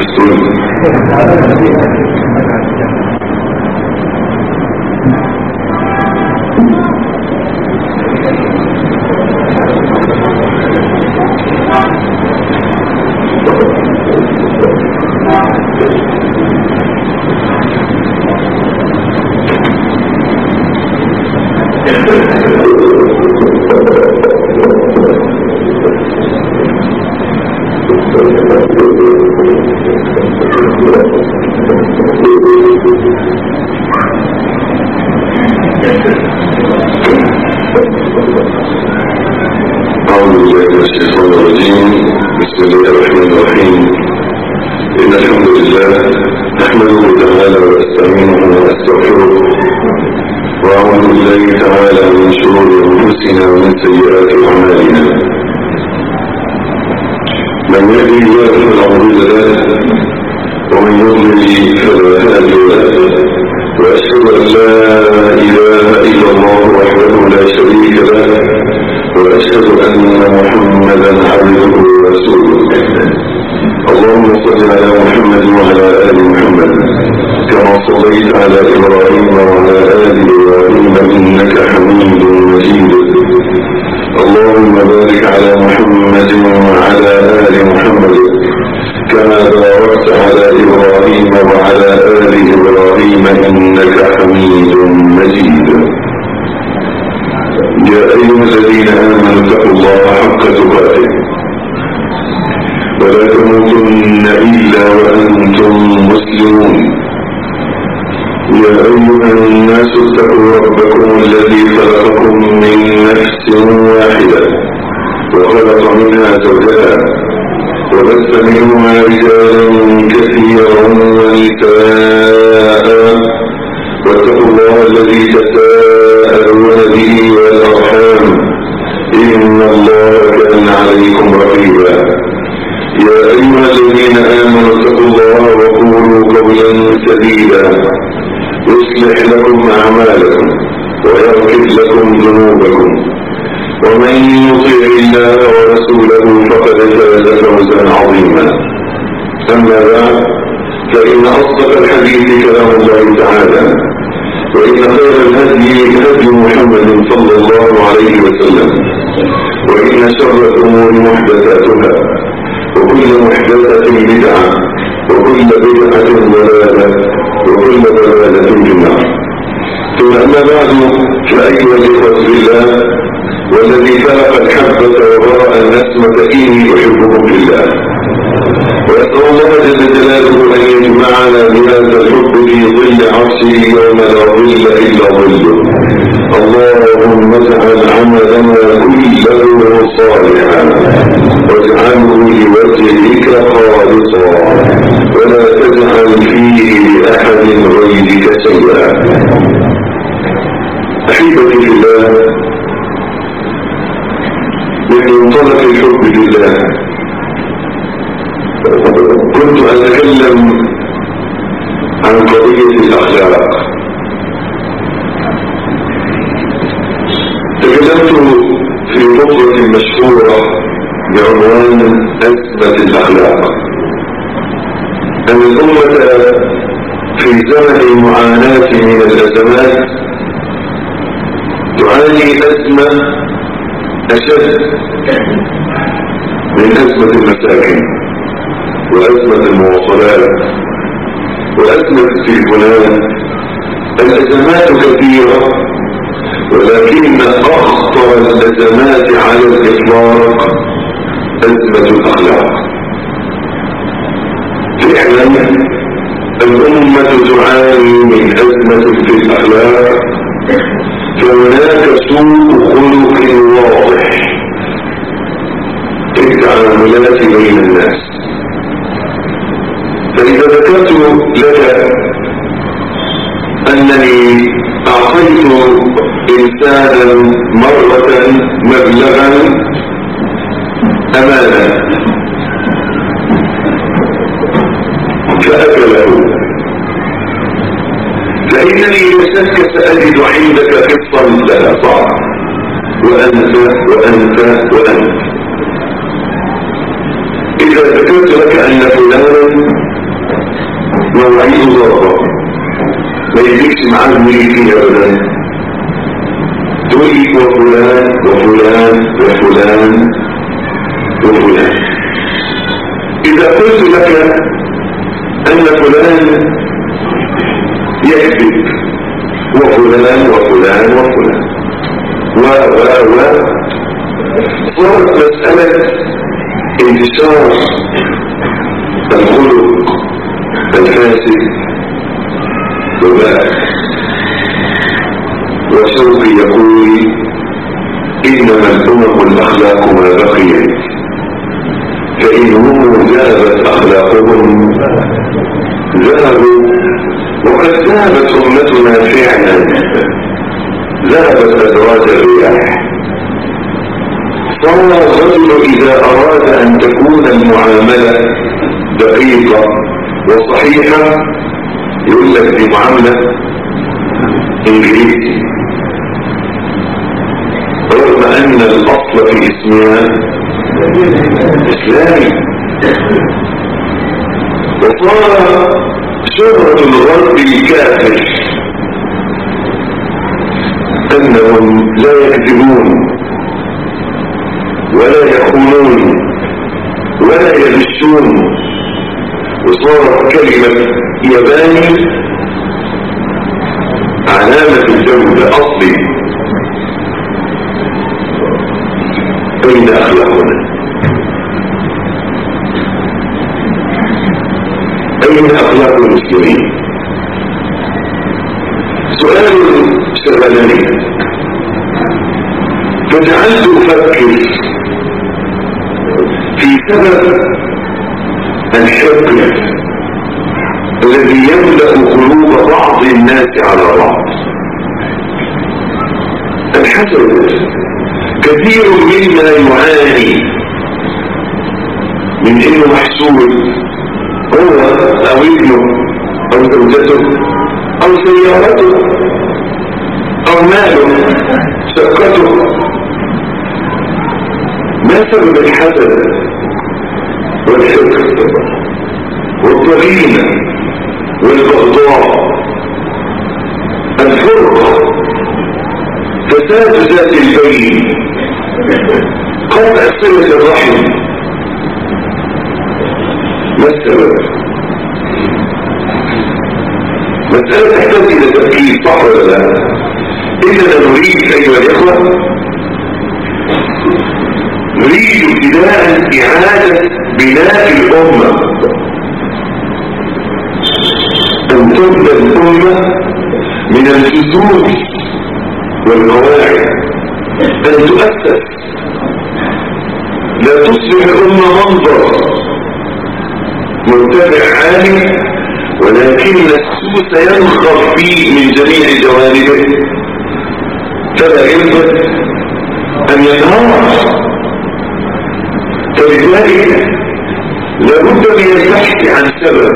الاستوديو أعوذ بالله من الشيطان الرجيم بسم الله الرحمن الرحيم إن الحمد لله نحمده تعالى ونستعينه ونستغفره وأعوذ بالله تعالى من شرور أنفسنا ومن سيئات أعمالنا من يهدي الله فلا مضل له ومن يضلل فلا هادي له وأشهد أن لا إله إلا الله وحده لا شريك له وأشهد أن محمدا عبده ورسوله اللهم صل على محمد وعلى آل محمد كما صليت على إبراهيم وعلى آل إبراهيم إنك حميد مجيد اللهم بارك على محمد وعلى آل محمد كما باركت على إبراهيم وعلى آل إبراهيم إنك حميد مجيد يا أيها الذين آمنوا اتقوا الله حق تقاته ولا تموتن إلا وأنتم مسلمون يا أيها الناس اتقوا ربكم الذي خلقكم من نفس واحدة وخلق منها زوجها وبث منهما رجالا كثيرا ونساء واتقوا الله الذي تساءلون به والأرحام إن الله كان عليكم رقيبا يا أيها الذين آمنوا اتقوا الله وقولوا قولا سديدا يصلح لكم أعمالكم ويغفر لكم ذنوبكم ومن يطع الله ورسوله فقد فاز فوزا عظيما أما بعد فإن أصدق الحديث كلام الله تعالى وإن خير الهدي هدي محمد صلى الله عليه وسلم وإن شر الأمور محدثاتها وكل محدثة بدعة وكل بدعة ضلالة وكل ضلالة في النار ثم أما بعد فأيها الإخوة بالله والذي خلق الحبة وبرأ النسمة إني أحبكم بالله وأسأل الله جل جلاله أن يجمعنا بهذا الحب في ظل عرشه يوم لا ظل إلا ظله اللهم اجعل عملنا كله صالحا واجعله لوجهك خالصا ولا تجعل فيه لأحد غيرك شيئا أحبتي في الله من منطلق الحب لله كنت أتكلم عن قضية الأخلاق تكلمت في خطبة مشهورة بعنوان أزمة الأخلاق أن الأمة في زمن المعاناة من الأزمات تعاني أزمة أشد من أزمة المساكن وأزمة المواصلات وأزمة التليفونات الأزمات كثيرة ولكن أخطر الأزمات على الإطلاق أزمة الأخلاق فعلا الأمة تعاني من أزمة في الأخلاق فهناك سوء خلق واضح في التعاملات بين الناس فإذا ذكرت لك أنني أعطيت إنسانا مرة مبلغا أمانا فأكله فإنني لشك سأجد عندك قصة مثلها صعب وأنت وأنت وأنت إذا ذكرت لك أن فلانا يجيش معاه زميلي فيه ابدا تقول لي وفلان وفلان وفلان وفلان اذا قلت لك ان فلان يكذب وفلان وفلان وفلان و و و صارت مسألة انتشار الخلق الفاسد وباء وشوقي يقول إنما الأمم الأخلاق ما بقيت فإنهم ذهبت أخلاقهم ذهبوا وقد ذهبت أمتنا فعلا ذهبت أدراج الرياح صار الرجل إذا أراد أن تكون المعاملة دقيقة وصحيحة يقول لك دي معاملة إنجليزي رغم أن الأصل في اسمها إسلامي وصار شهرة الغرب الكافر أنهم لا يكذبون ولا يخونون ولا يغشون وصارت كلمة ياباني علامة الجودة أصلي أين أخلاقنا أين أخلاق المسلمين سؤال شغلني فجعلت أفكر في سبب الحقد الذي يملأ قلوب بعض الناس على بعض الحسد كثير مما يعاني من انه محسود هو او ابنه او زوجته او سيارته او ماله شقته ما سبب الحسد والحقد والضغينة والبغضاء الفرقة فساد ذات البين قطع صلة الرحم ما السبب مسألة تحتاج إلى تفكير صح ولا لا إننا نريد أيها الإخوة نريد ابتداء إعادة بناء الأمة أن تبدأ الأمة من الجذور والقواعد أن تؤسس لا تصبح الأمة منظر مرتفع عالي ولكن السوس ينخر فيه من جميع جوانبه فلا يمكن أن ينهار فلذلك لابد من البحث عن سبب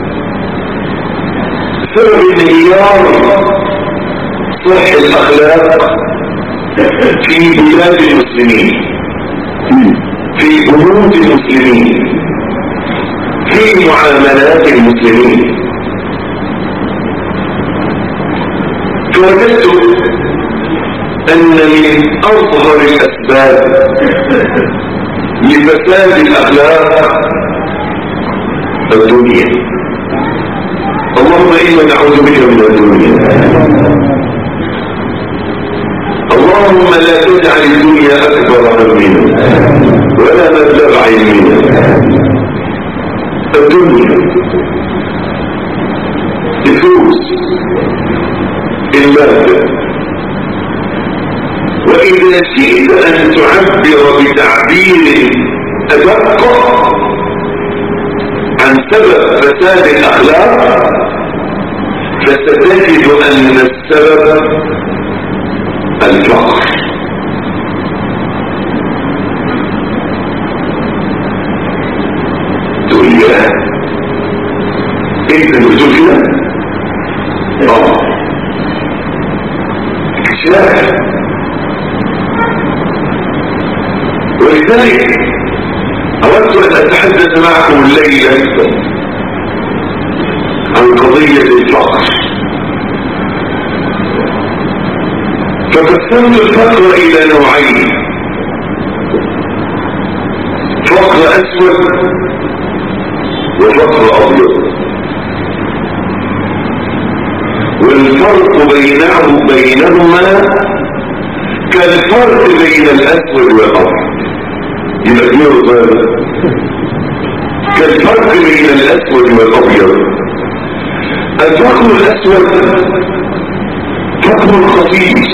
سبب انهيار صح الاخلاق في بلاد المسلمين في بنود المسلمين في معاملات المسلمين فوجدت ان من اظهر الاسباب لفساد الاخلاق الدنيا اللهم انا نعوذ بك من الدنيا اللهم لا تجعل الدنيا اكبر همنا ولا مبلغ علمنا الدنيا الفلوس المادة وإذا شئت أن تعبر بتعبير أدق عن سبب فساد الأخلاق فستجد أن السبب الفقر تقول يا انت بتقول كده اه اكتشاف ولذلك اردت ان اتحدث معكم الليله عن قضيه الفقر فقسمت الفقر الى نوعين فقر اسود وفقر ابيض والفرق بينه بينهما كالفرق بين الاسود والابيض يبقى كبير كالفرق بين الاسود والابيض الفقر الاسود فقر خطير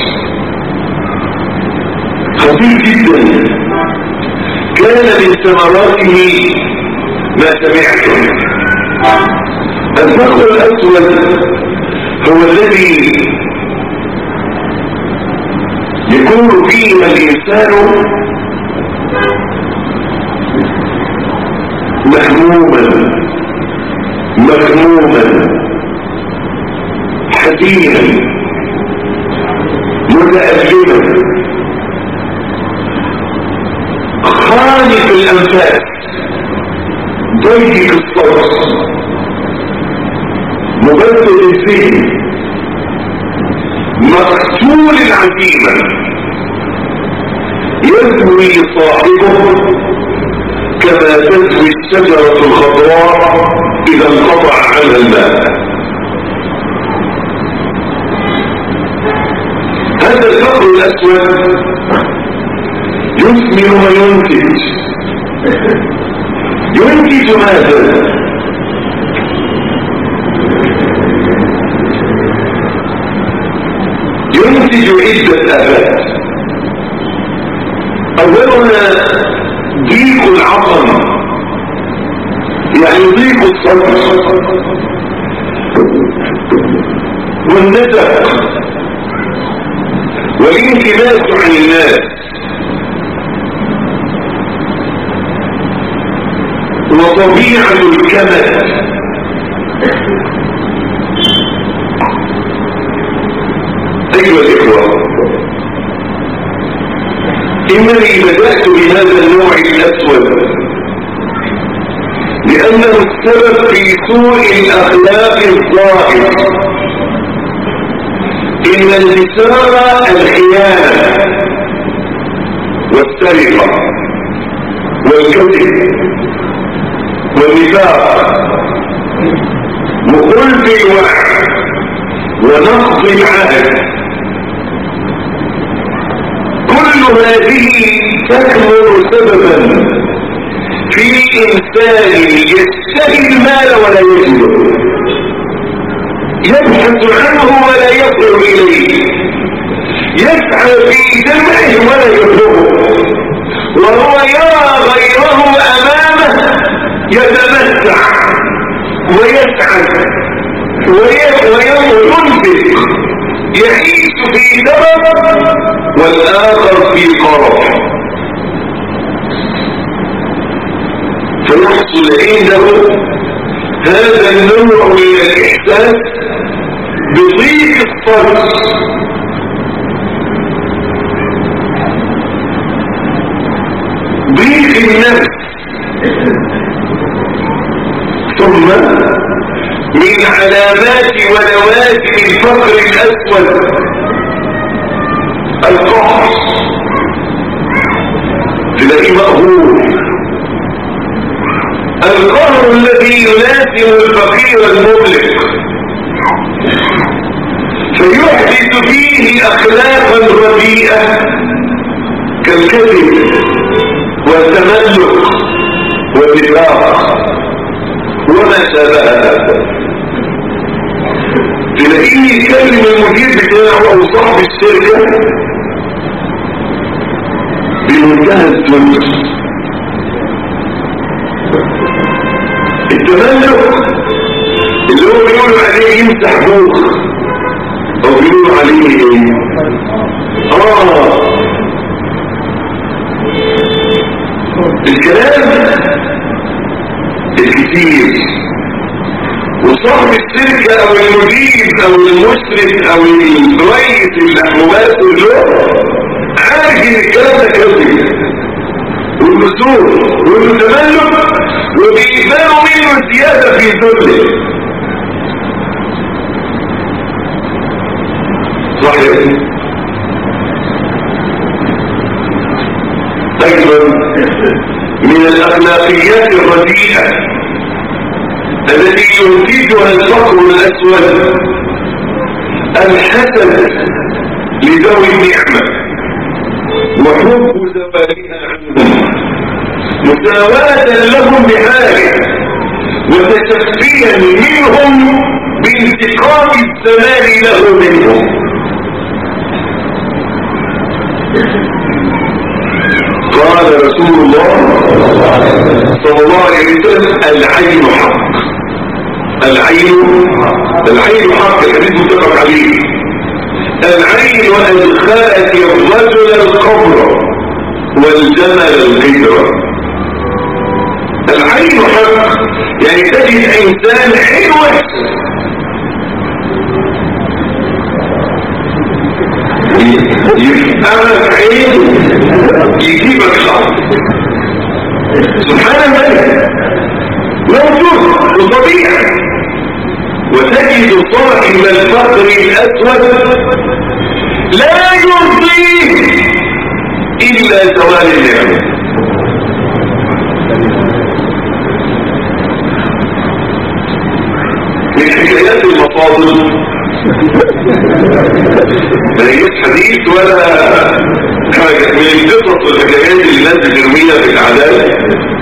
خطير جدا كان من ثمراته ما سمعتم الفقر الاسود هو الذي يكون فيه الانسان مهموما مغموما حزينا متألما خالق الأنفاس ضيق الصوت مبدل الذهن مقتول العزيمة يزوي صاحبه كما تزوي الشجرة الخضراء إذا انقطع عنها الماء هذا الفقر الأسود يثمر وينتج ينتج ماذا ينتج عدة آفات أولها ضيق العظم يعني ضيق الصدر والنزق والانكماس عن الناس وطبيعة الكمل أيها الإخوة إنني بدأت بهذا النوع الأسود لأنه السبب في سوء الأخلاق الظاهر إن النساء الخيانة والسرقة والكذب والنفاق وخلف الوعي ونقض العهد كل هذه تكمن سببا في إنسان يشتهي المال ولا يجده يبحث عنه ولا يصل إليه يسعى في جمعه ولا يطلبه وهو يرى غيره أمامه يتمتع ويسعد وينفق يعيش في درب والآخر في قرف فيحصل عنده هذا النوع من الإحساس بضيق الصدر ضيق النفس ثم من علامات ولوازم الفقر الأسود القهر تلاقيه مقهور القهر الذي يلازم الفقير المملك فيحدث فيه أخلاقا رديئة كالكذب والتملك والنفاق وما شابهها تلاقيه يتكلم المدير بتاعه او صاحب الشركة بمنتهى الذل التملك اللي هو بيقولوا عليه يمسح بوخ او بيقولوا عليه ايه اه الكلام الكتير وصاحب الشركة او المدير او المشرف او الرئيس الاحموات له عارف ان الكلام ده كذب والمسؤول والمتملك وبيقبلوا منه زيادة في ذله صح يا ابني من الأخلاقيات الرديئة التي ينتجها الفقر الأسود الحسد لذوي النعمة وحب زوالها عنهم مساواة لهم بحاله وتشفيا منهم بانتقام الزمان له منهم قال رسول الله صلى الله عليه وسلم العين حق العين العين حق الحديث متفق عليه العين أدخلت الرجل القبر والجمل القدر العين حق يعني تجد انسان حلو يفهمك عين يجيبك خط سبحان الله موجود وطبيعي وتجد صاحب الفقر الأسود لا يرضيه إلا زوال النعمة من حكايات المفاضل ما هيش حديث ولا حاجة من القصص والحكايات اللي الناس بترميها في العدالة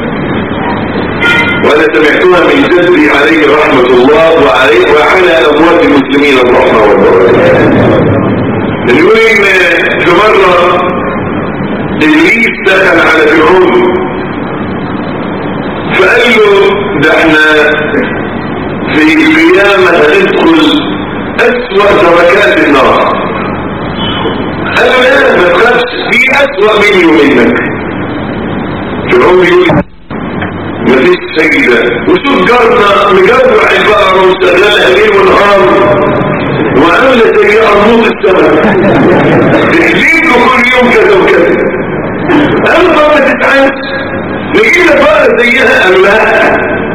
وانا سمعتها من جدي عليه رحمة الله وعليه وعلى اموات المسلمين الرحمة والبركة يقول ان في مرة ابليس دخل على فرعون فقال له ده احنا في القيامة هندخل اسوأ دركات النار قال له لا ما تخافش في اسوأ مني ومنك فرعون بيقول مفيش سجدة وشوف جارنا مجرع البقرة وشغالها ليل ونهار وعاملة زي أرموز السماء تحليل له كل يوم كذا وكذا قال له ما تتعاش نجيب لك بقرة زيها قال لا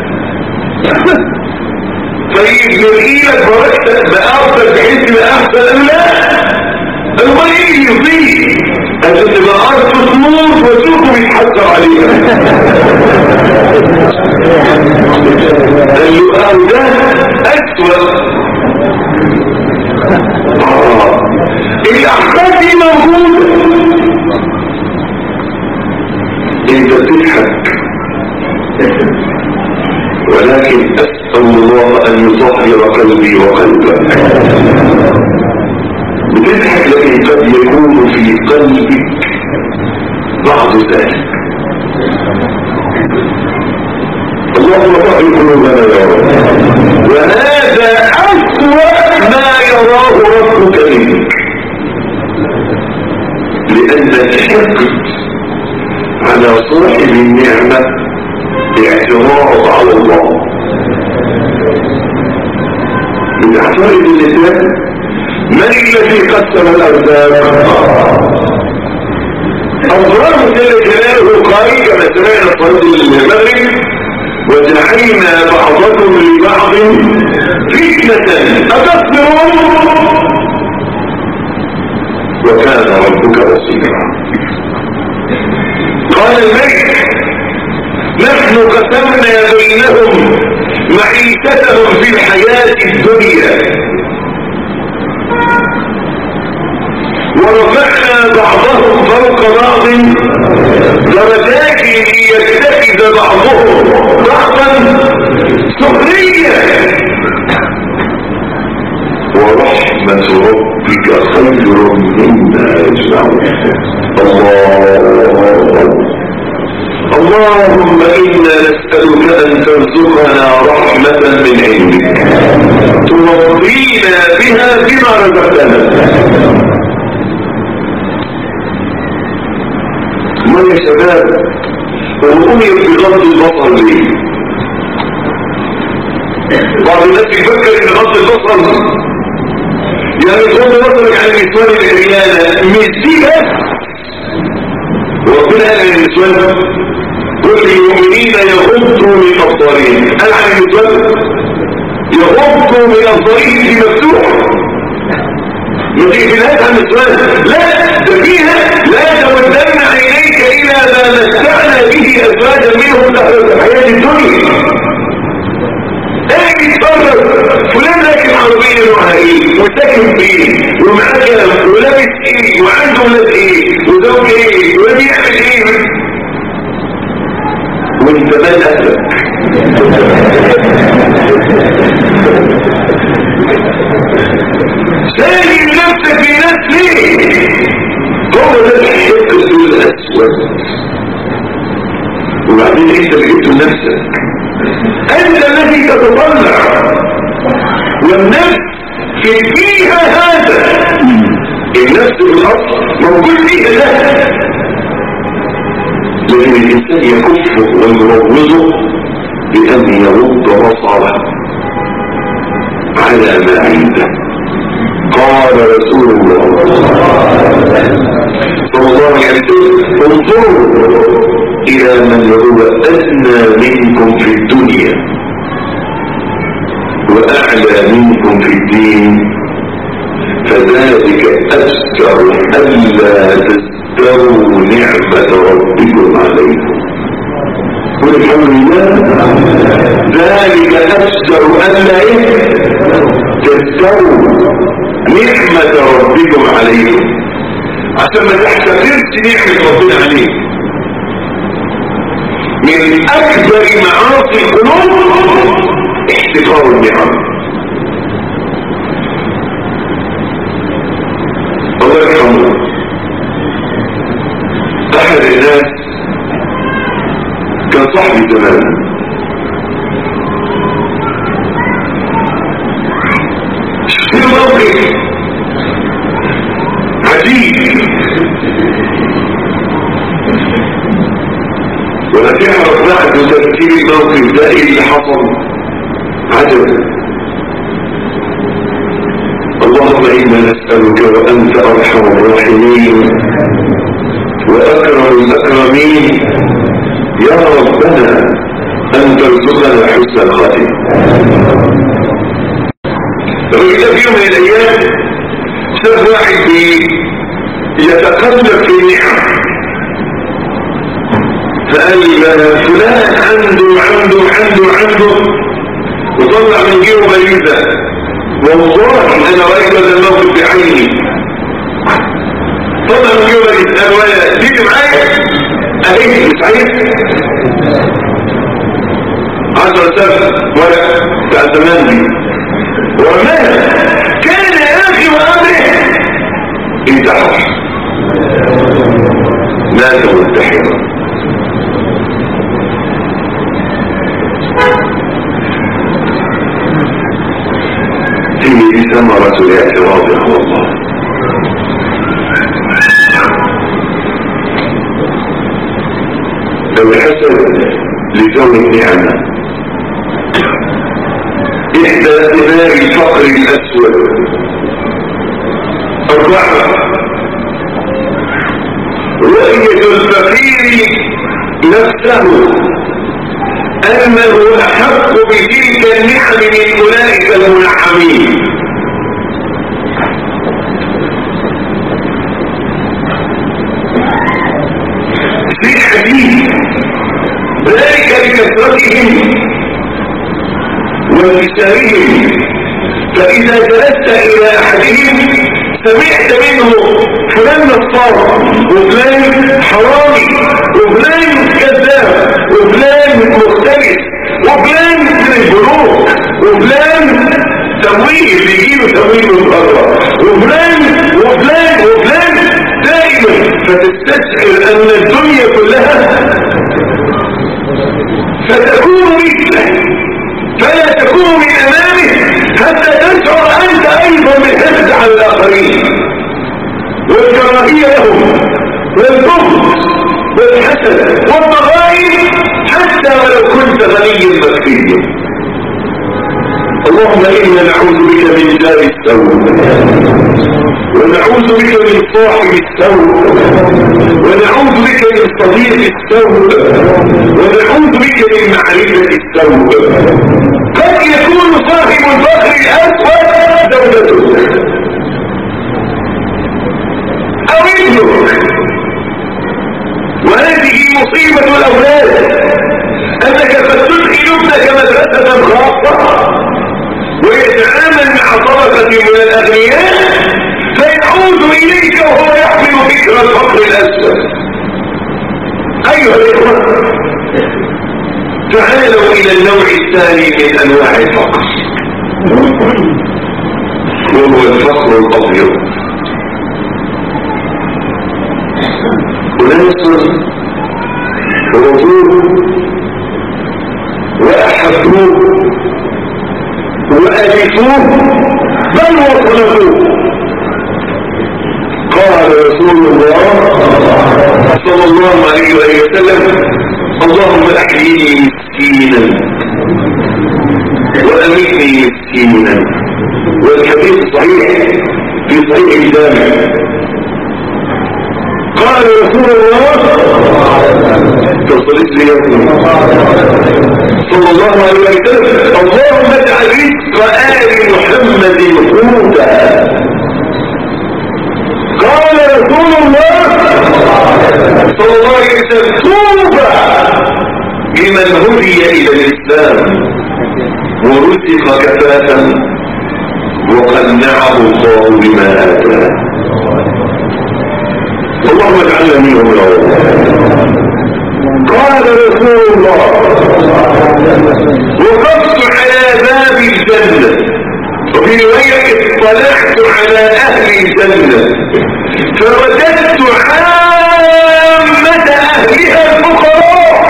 طيب نلقي لك بركتك بأفضل بحيث يبقى أحسن لا الله يجي يطيق عشان تبقى أرض تموت وسوقه بيتحسر عليها قال له أو ده أسوأ آه. الأحكام دي موجودة انت بتضحك ولكن أسأل الله أن يطهر قلبي وقلبك بتضحك لكن قد يكون في قلبك بعض ذلك اللهم طهر قلوبنا يا رب وهذا أسوأ ما يراه ربك منك لأن الحقد على صاحب النعمة اعتراض على الله بتعترض الإسلام من الذي قسم الأرزاق الله جل جلاله قال كما سمعنا صلاة المغرب وجعلنا بعضكم لبعض فتنة أتصبرون وكان ربك بصيرا قال الملك نحن قسمنا بينهم معيشتهم في الحياة الدنيا ورفعنا بعضهم فوق بعض درجات ليتخذ بعضهم بعضا سخريا ورحمة ربك خير مما يجمعون الله اللهم إنا نسألك أن ترزقنا رحمة من عندك ترضينا بها بما رزقتنا ما يا شباب وأمر بغض البصر ليه بعض الناس يفكر ان غض البصر يعني غض بصرك عن النسوان العريانة مش دي بس ربنا قال للنسوان قل للمؤمنين يغضوا من ابصارهم قال عن النسوان يغضوا من ابصارهم دي مفتوح ما تقفلهاش عن النسوان لا ده فيها لا تودن عينيك الى ما متعنا به ازواجا منهم زهرة حياة الدنيا ايه يتفرج فلان راكب عربية نوعها ايه وساكن فين ومعاه كلام ولابس ايه وعنده ولاد ايه وزوج ايه وبيعمل ايه وانت مال اهلك سايب نفسك في ناس ليه هو ده الحق الاسود وبعدين انت اللي جبته لنفسك انت الذي تتطلع والنفس في فيها هذا النفس بالاصل موجود فيها ده لكن الانسان يكفه ويروضه بان يرد بصره على ما عنده قال رسول الله صلى الله عليه وسلم انظروا الى من هو ادنى منكم في الدنيا واعلى منكم في الدين فذلك اذكر الا تذكروا نعمة ربكم عليكم قل الحمد لله ذلك اذكر الا ايه تذكروا نعمة ربكم عليكم عشان ما تحتفرش نعمة ربنا عليك من اكبر معاصي القلوب احتقار النعم الله يرحمه احد الناس كان صاحبي زمان في موقف عجيب ولا تعرف بعد تفكير الموقف ده ايه اللي حصل عجب اللهم انا نسألك وانت ارحم الراحمين واكرم الاكرمين يا ربنا ان ترزقنا حسن الخاتمه الراجل في يوم من الايام شاف واحد يتقلب في النعم فقال فلان عنده عنده عنده عنده وطلع من جيبه غريزة والله انا رأيت هذا الموقف بعيني طلع من جيبه غريزة قال ولا تيجي معايا اهي مش عايز عشر سنة ورق بتاع زمان دي وما كان يا اخي وامره انتحر مات منتحرا فيه ثمرة الاعتراض على الله لو حسب لكون النعمة إحدى ثمار الفقر الأسود أربعة رؤية الفقير نفسه أنه أحق بتلك النعم من أولئك المنعمين في الحديث ذلك لكثرتهم وانكسارهم فإذا جلست إلى أحدهم سمعت منه فلان نصار وفلان حرامي وفلان كذاب وفلان مختلف وفلان من البنوك وفلان تمويل بيجيله تمويل من بره وفلان وفلان وفلان دائما فتستشعر ان الدنيا كلها فتكون مثله فلا تكون من امامه حتى تشعر انت ايضا بالحفظ على الاخرين والكراهيه لهم والبغض والحسد والضغائن حتى ولو كنت غنيا مكفيا اللهم انا نعوذ بك من دار السوء ونعوذ بك من صاحب السوء ونعوذ بك من صديق السوء ونعوذ بك من معرفة السوء قد يكون صاحب الفخر الأسود زوجته أو ابنك وهذه مصيبة الأولاد طبقة من الأغنياء فيعود إليك وهو يحمل فكر الفقر الأسفل أيها الإخوة تعالوا إلى النوع الثاني من أنواع الفقر وهو الفقر الأبيض أناس رضوه وأحبوه وألفوه بل وطلبوه قال رسول الله صلى الله عليه وسلم اللهم احييني مسكينا وامتني مسكينا والحديث صحيح في صحيح الجامع قال رسول الله تصليت لي صلى الله عليه وسلم اللهم اجعل رزق آل محمد قوتا قال رسول الله صلى الله عليه وسلم توبة لمن هدي إلى الإسلام ورزق كفافا وقنعه الله بما آتاه اللهم اجعلنا منهم يا رب قال رسول الله وقفت على باب الجنة وفي رواية اطلعت على أهل الجنة فوجدت عامة أهلها الفقراء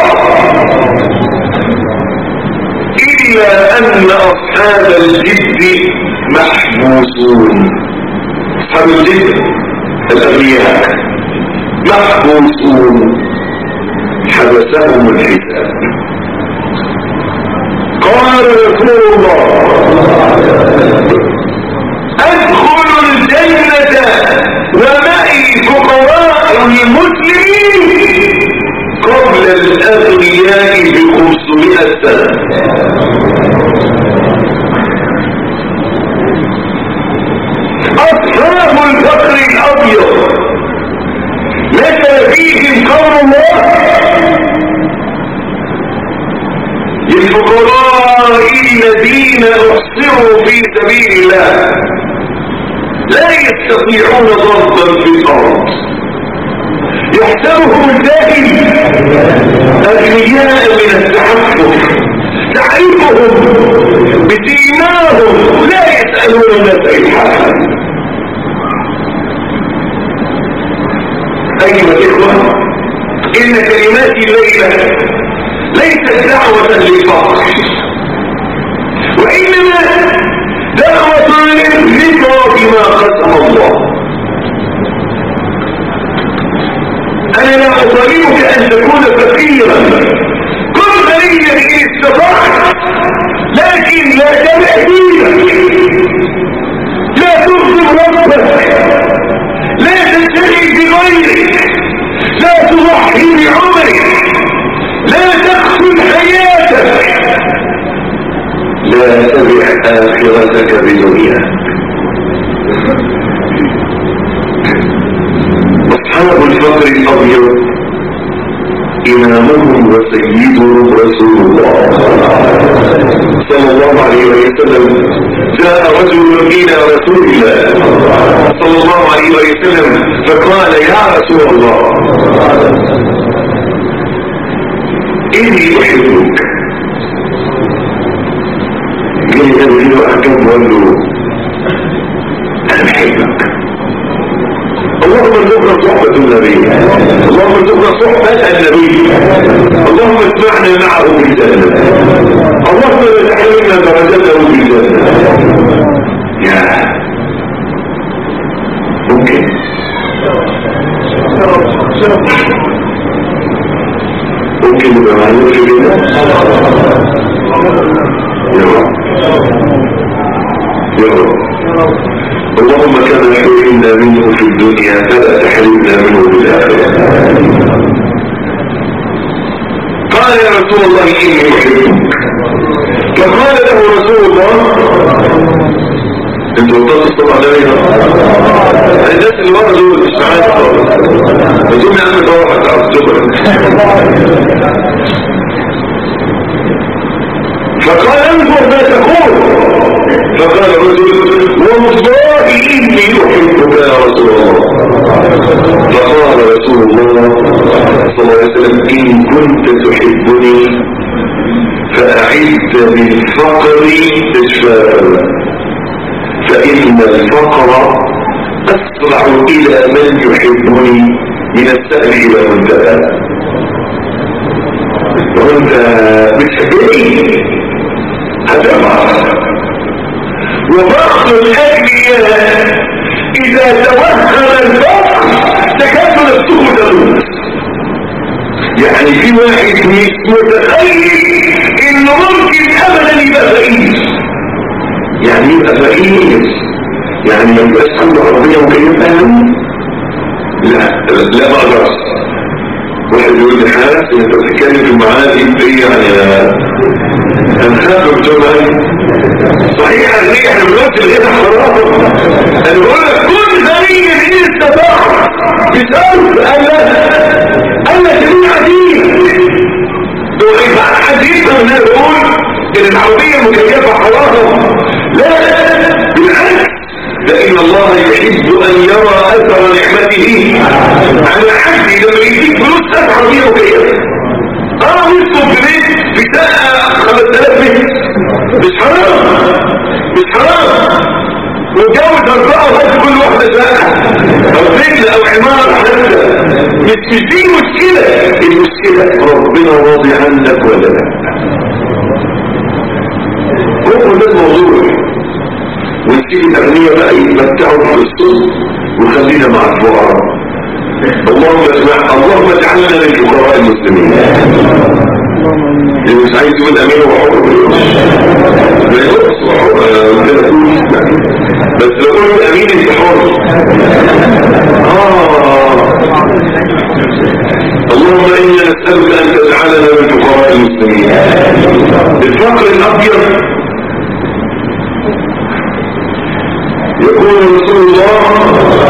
إلا أن أصحاب الجد محبوسون أصحاب الجد الأغنياء محبوسون حبسهم الحساب قال رسول الله ادخل الجنة ومعي فقراء المسلمين قبل الأغنياء بخمسمائة سنة أصحاب الفقر الأبيض متى فيهم قول الله للفقراء الذين احصروا في سبيل الله لا يستطيعون ضربا في الارض يحسبهم الجاهل اغنياء من التعفف تعرفهم بسيماهم لا يسالون الناس الحال أيها الإخوة إن كلمات الليلة ليست دعوة للفقر وإنما دعوة للرضا بما قسم الله أنا لا أطالبك أن تكون فقيرا كن غنيا إن استطعت لكن لا تبع دينك لا تغضب ربك لا تنتهي بغيرك لا تضحي بعمرك لا تقتل حياتك لا تبع آخرتك بدنياك أصحاب الفقر الأبيض إمامهم وسيدهم رسول الله صلى الله عليه وسلم جاء رجل إلى رسول الله صلى الله عليه وسلم فقال يا رسول الله إني أحبك قال له له أحكام وقال له أنا بحبك اللهم ارزقنا صحبة النبي اللهم ارزقنا صحبة النبي اللهم اسمعنا معه في الجنة اللهم لا تحرمنا درجته في الجنة يا ممكن ممكن نبقى معلوم في كده يا رب يا رب اللهم كما حرمنا منه في الدنيا فلا تحرمنا منه في الآخرة قال يا رسول الله إني أحبك فقال له رسول الله انت وضعت الصبح عليها الناس اللي ورا دول مش معايا خالص اظن يا عم ده واحد على الصبح فقال انظر ما تقول فقال الرجل والله إني أحبك يا رسول الله فقال رسول الله صلى الله عليه وسلم إن كنت تحبني فأعد بالفقر إشفاء فإن الفقر أسرع إلى من يحبني من السهل إلى منتهى وانت بتحبني هذا معك وبعض الأغنياء إذا توهم الفقر تكاد نفسه تموت يعني في واحد مش متخيل انه ممكن ابدا يبقى فقير يعني يبقى فقير يعني ما يبقاش عنده عربية ممكن يبقى لا لا ما اقدرش واحد يقول لي حاسس انت بتتكلم في معادي ايه يعني هنخاف بتوع صحيح هنيجي احنا بنقول هنا حرام انا بقول لك كل غني من استطاع بسبب الله الله جميع عديد دول يبقى حد يفهم ان يقول ان العربيه مكيفه حرام لا بالعكس لأن الله يحب أن يرى أثر نعمته على حد لما يديك فلوس أثر بيه وكيف اه نصف ببيت بتاع 5000 بيت مش حرام مش حرام وجوز أربعة وهات كل واحدة شقة أو سجن أو عمارة حتى مش مش دي المشكلة المشكلة ربنا راضي عنك ولا لا هو ده الموضوع ونسيب الأغنية بقى يتمتعوا بالصوت وخلينا مع الفقراء اللهم اسمع اللهم اجعلنا من فقراء المسلمين اللي مش عايز يقول امين وحر ما يقولش بس لو قلت امين انت حر اه اللهم انا نسالك ان تجعلنا من فقراء المسلمين الفقر الابيض يقول رسول الله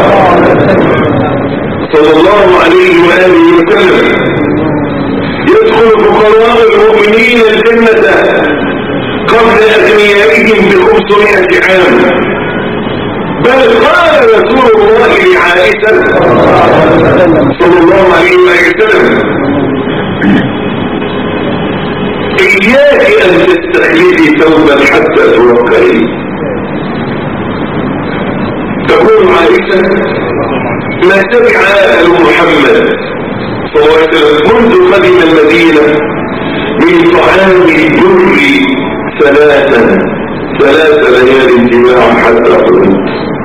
صلى الله عليه وآله وسلم يدخل فقراء المؤمنين الجنة قبل أغنيائهم بخمسمائة عام بل قال رسول الله لعائشة صلى الله عليه وسلم إياك أن تستخلفي ثوبا حتى توكلي تقول عائشة ما تبع آل محمد صلى الله عليه وسلم منذ قدم المدينة من طعام الجر ثلاثا ثلاث ليال جماعا حتى قلت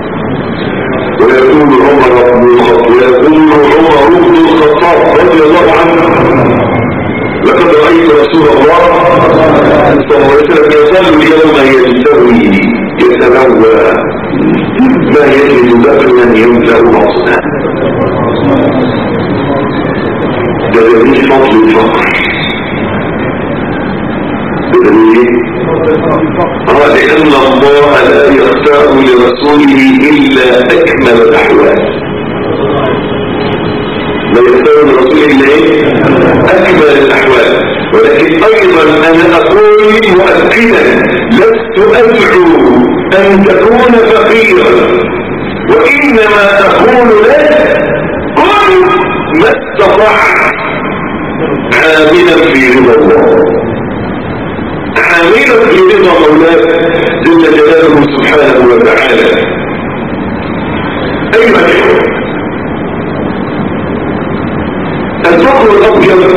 ويقول عمر بن الخطاب ويقول عمر بن الخطاب رضي الله عنه لقد رأيت رسول الله صلى الله عليه وسلم يصلي يوم يستوي يتنوى ما يجد دفنا يملأ مصنع ده دليل فضل الفقر بدليل اه لأن الله لا يختار لرسوله إلا أكمل الأحوال لا يختار لرسوله إلا إيه؟ أكمل الأحوال ولكن أيضا أنا أقول مؤكدا لست أدعو أن تكون فقيرا وإنما أقول لك كن ما استطعت عاملا في رضا الله عاملا في رضا مولاك جل جلاله سبحانه وتعالى أيها الإخوة الفقر الأبيض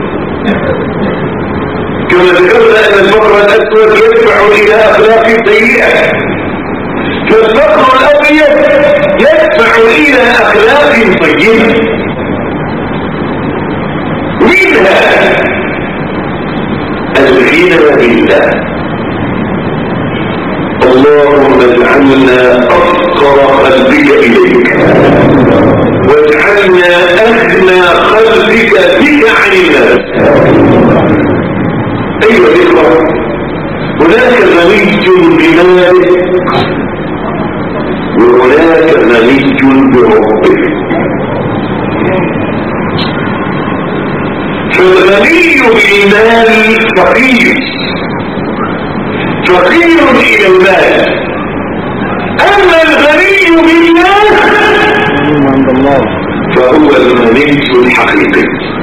كما ذكرنا أن الفقر الأسود يدفع إلى أخلاق سيئة فالفقر الأبيض يدفع إلى أخلاق طيبة منها الغنى بالله اللهم اجعلنا أفقر قلبك إليك واجعلنا أغنى خلقك بك عن الناس أيها الإخوة هناك غني بماله وهناك غني بربه فالغني بالمال فقير فقير إلى المال اما الغني بالله عند الله فهو الغني الحقيقي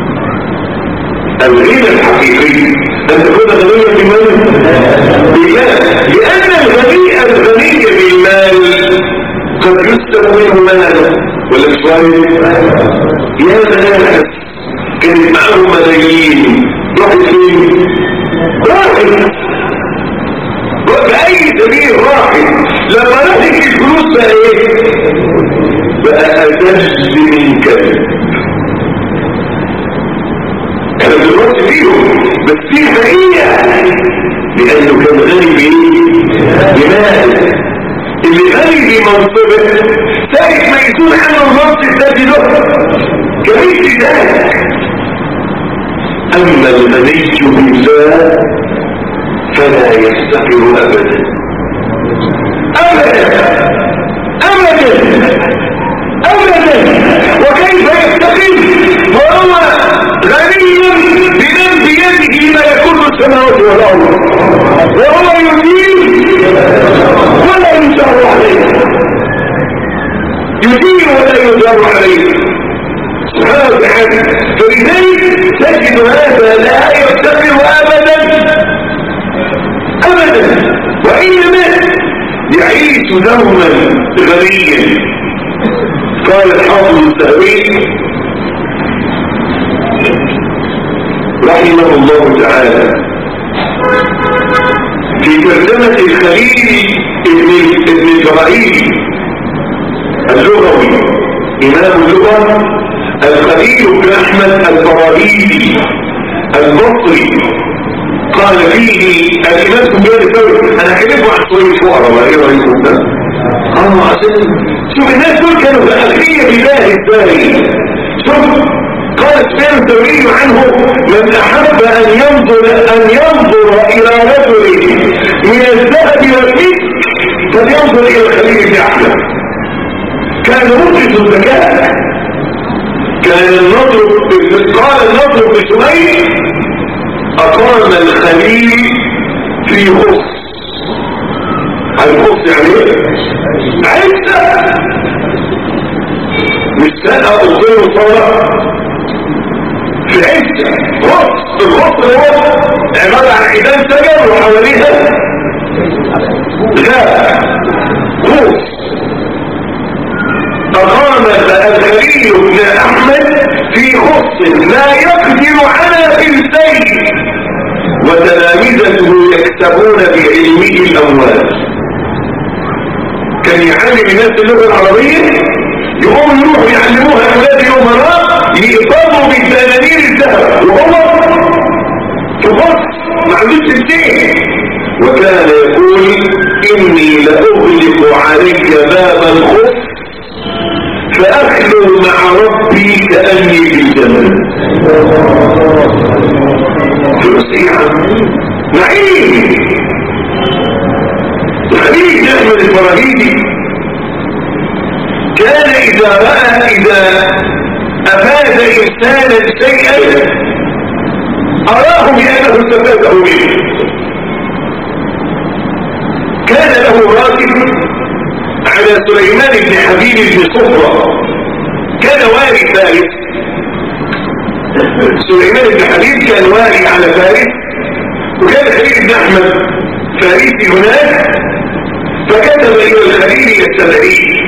الغنى الحقيقي ان تكون غنيا بمن بالله لان الغني الغني بالمال قد يسلب منه ماله ولا مش يا ناس كانت معاهم ملايين راحت فين راحت بأي سبيل راحت لما راحت الفلوس بقى ايه بقى أدج من كذب انا دلوقتي فيهم بس في حقيقة لأنه كان غني بإيه؟ بمال اللي غني بمنصبه سايق ما يكون عنه المنصب ده له جميل ذلك أما الغني بالله فلا يفتقر أبدا أبدا أبدا أبدا وكيف يفتقر وهو غني بمن بيده ما يكون السماوات والأرض وهو يدين ولا يجار عليه يدين ولا يجار عليه سبحانه وتعالى فلذلك تجد هذا لا يفتقر أبدا أبدا وإنما يعيش دوما غنيا قال الحافظ السهوي رحمه الله تعالى في ترجمة الخليل ابن ابن إسرائيل اللغوي إمام اللغة الخليل بن أحمد الفراهيدي البصري قال فيه الإمام سفيان الثوري أنا كلمه عن صوري الفقراء ما إيه رأيكم ده؟ اه عشان شوف الناس دول كانوا أغنياء بالله الثاني شوف قال سفيان الثوري عنه من أحب أن ينظر أن ينظر إلى رجل من الذهب والمسك فلينظر إلى الخليل بن أحمد كان مدرس الذكاء كان النضر قال النضر بن سمير أقام الخليل في خص الخص يعني ايه؟ عزة مش سنة أصدر صلاة في عزة خص الخص هو عبارة عن عيدان سجن وحواليها غاب خص أقام الخليل بن أحمد في خص لا يقدر على إنسين وتلامذته يكتبون بعلمه الأموال كان يعلم الناس اللغة العربية يقوم يروحوا يعلموها أولاد الأمراء يقبضوا بالدنانير الذهب وهو في خص ما عندوش الدين وكان يقول إني لأغلق عليك باب الخص فأخلو مع ربي كأني في الجنة فلسيحة نعيم الخليل أحمد الفراهيدي كان إذا رأى إذا أفاد إنسانا شيئا أراه بأنه استفاده منه كان له راكب على سليمان بن حبيب بن صفرة كان والي فارس سليمان بن حبيب كان والي على فارس وكان خليل بن احمد فارسي هناك فكتب الى الخليل يستدعيه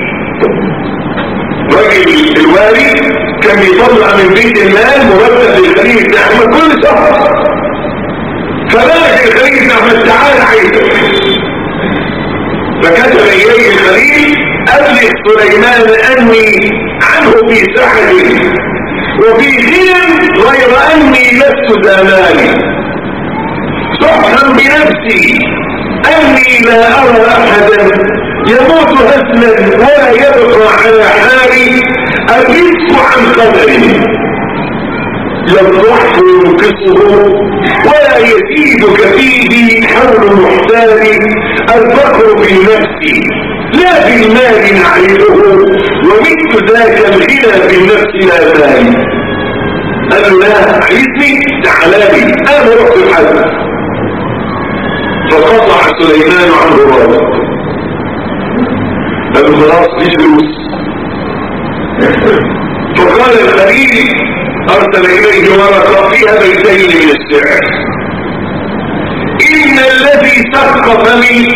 رجل الوالي كان بيطلع من بيت المال مرتب للخليل بن احمد كل شهر فبارك الخليل بن احمد تعال عايزك فكتب إليه الخليل أبلغ سليمان أني عنه في سحر وفي غنى غير أني لست ذا مال صحا بنفسي أني لا أرى أحدا يموت هزلا ولا يبقى على حالي الرزق عن قدره يضحك ينقصه ولا يزيدك فيه حول محتاج الفقر في نفسي لا في المال نعرفه ومثل ذاك الغنى في النفس لا مال قال له لا عايزني تعالى لي انا رحت الحج فقطع سليمان عنه الرابط قالوا خلاص مفيش فلوس فقال الخليل ارسل اليه ورقه فيها بيتين من الشعر ان الذي سق فمي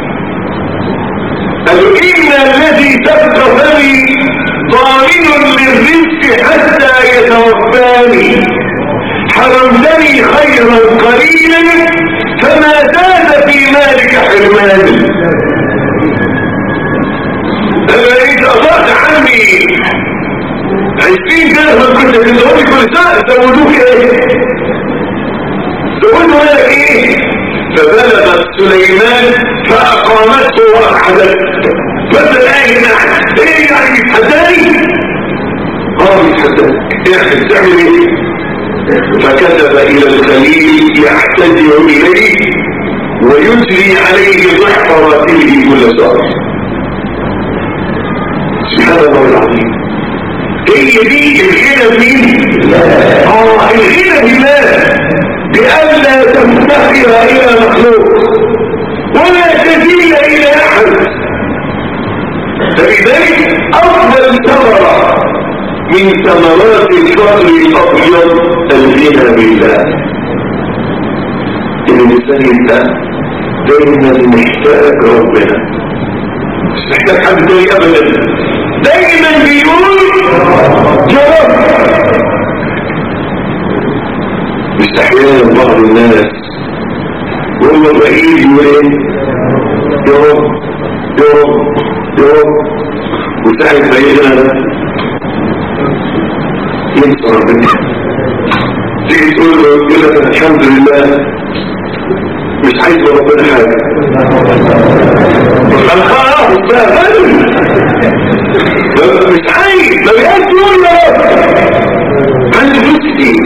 قالوا ان الذي سق فمي ضامن للرزق حتى يتوفاني حرمتني خيرا قليلا فما زاد في مالك حرماني انا انت اضعت عني عشرين درهم كنت تدعوني كل سنة زودوك ايه زودوا لك ايه فبلغت سليمان فاقامته واحدة بدل ايه ايه يعني يتحداني اه يتحداني اعمل تعمل ايه فكتب الى الخليل يعتذر اليه ويجري عليه ضعف راتبه كل شهر سبحان الله العظيم هي دي الغنى مين اه الغنى بالله بألا تفتخر الى مخلوق ولا تزيل الى احد فلذلك افضل ثمره من ثمرات الفقر الابيض الغنى بالله الانسان يبقى دايما محتاج ربنا مش محتاج حد تاني ابدا دايما بيقول يا رب مش احيانا بعض الناس وهو بعيد يقول ايه يا رب يا رب يا رب وساعة ما يجي ينسى ربنا تيجي تقول له كده الحمد لله مش عايز من ربنا حاجة خلاص استهبل مش عايز ما بيقاش يقول يا رب عنده فلوس كتير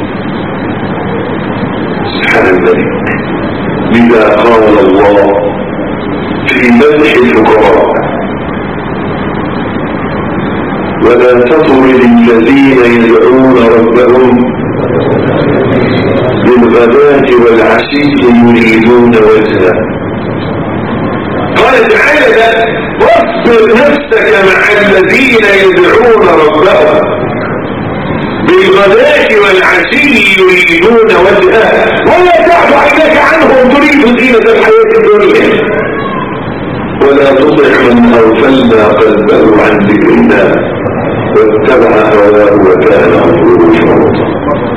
سبحان الملك لذا قال الله في مدح الفقراء ولا تطرد الذين يدعون ربهم بالغداة والعشي يريدون وجهه قال تعالى واصبر نفسك مع الذين يدعون ربهم بالغداة والعشي يريدون وجهه ولا تعد عينك عنهم تريد زينة الحياة الدنيا ولا تطع من أغفلنا قلبه عن ذكرنا واتبع هواه وكان أمره فرطا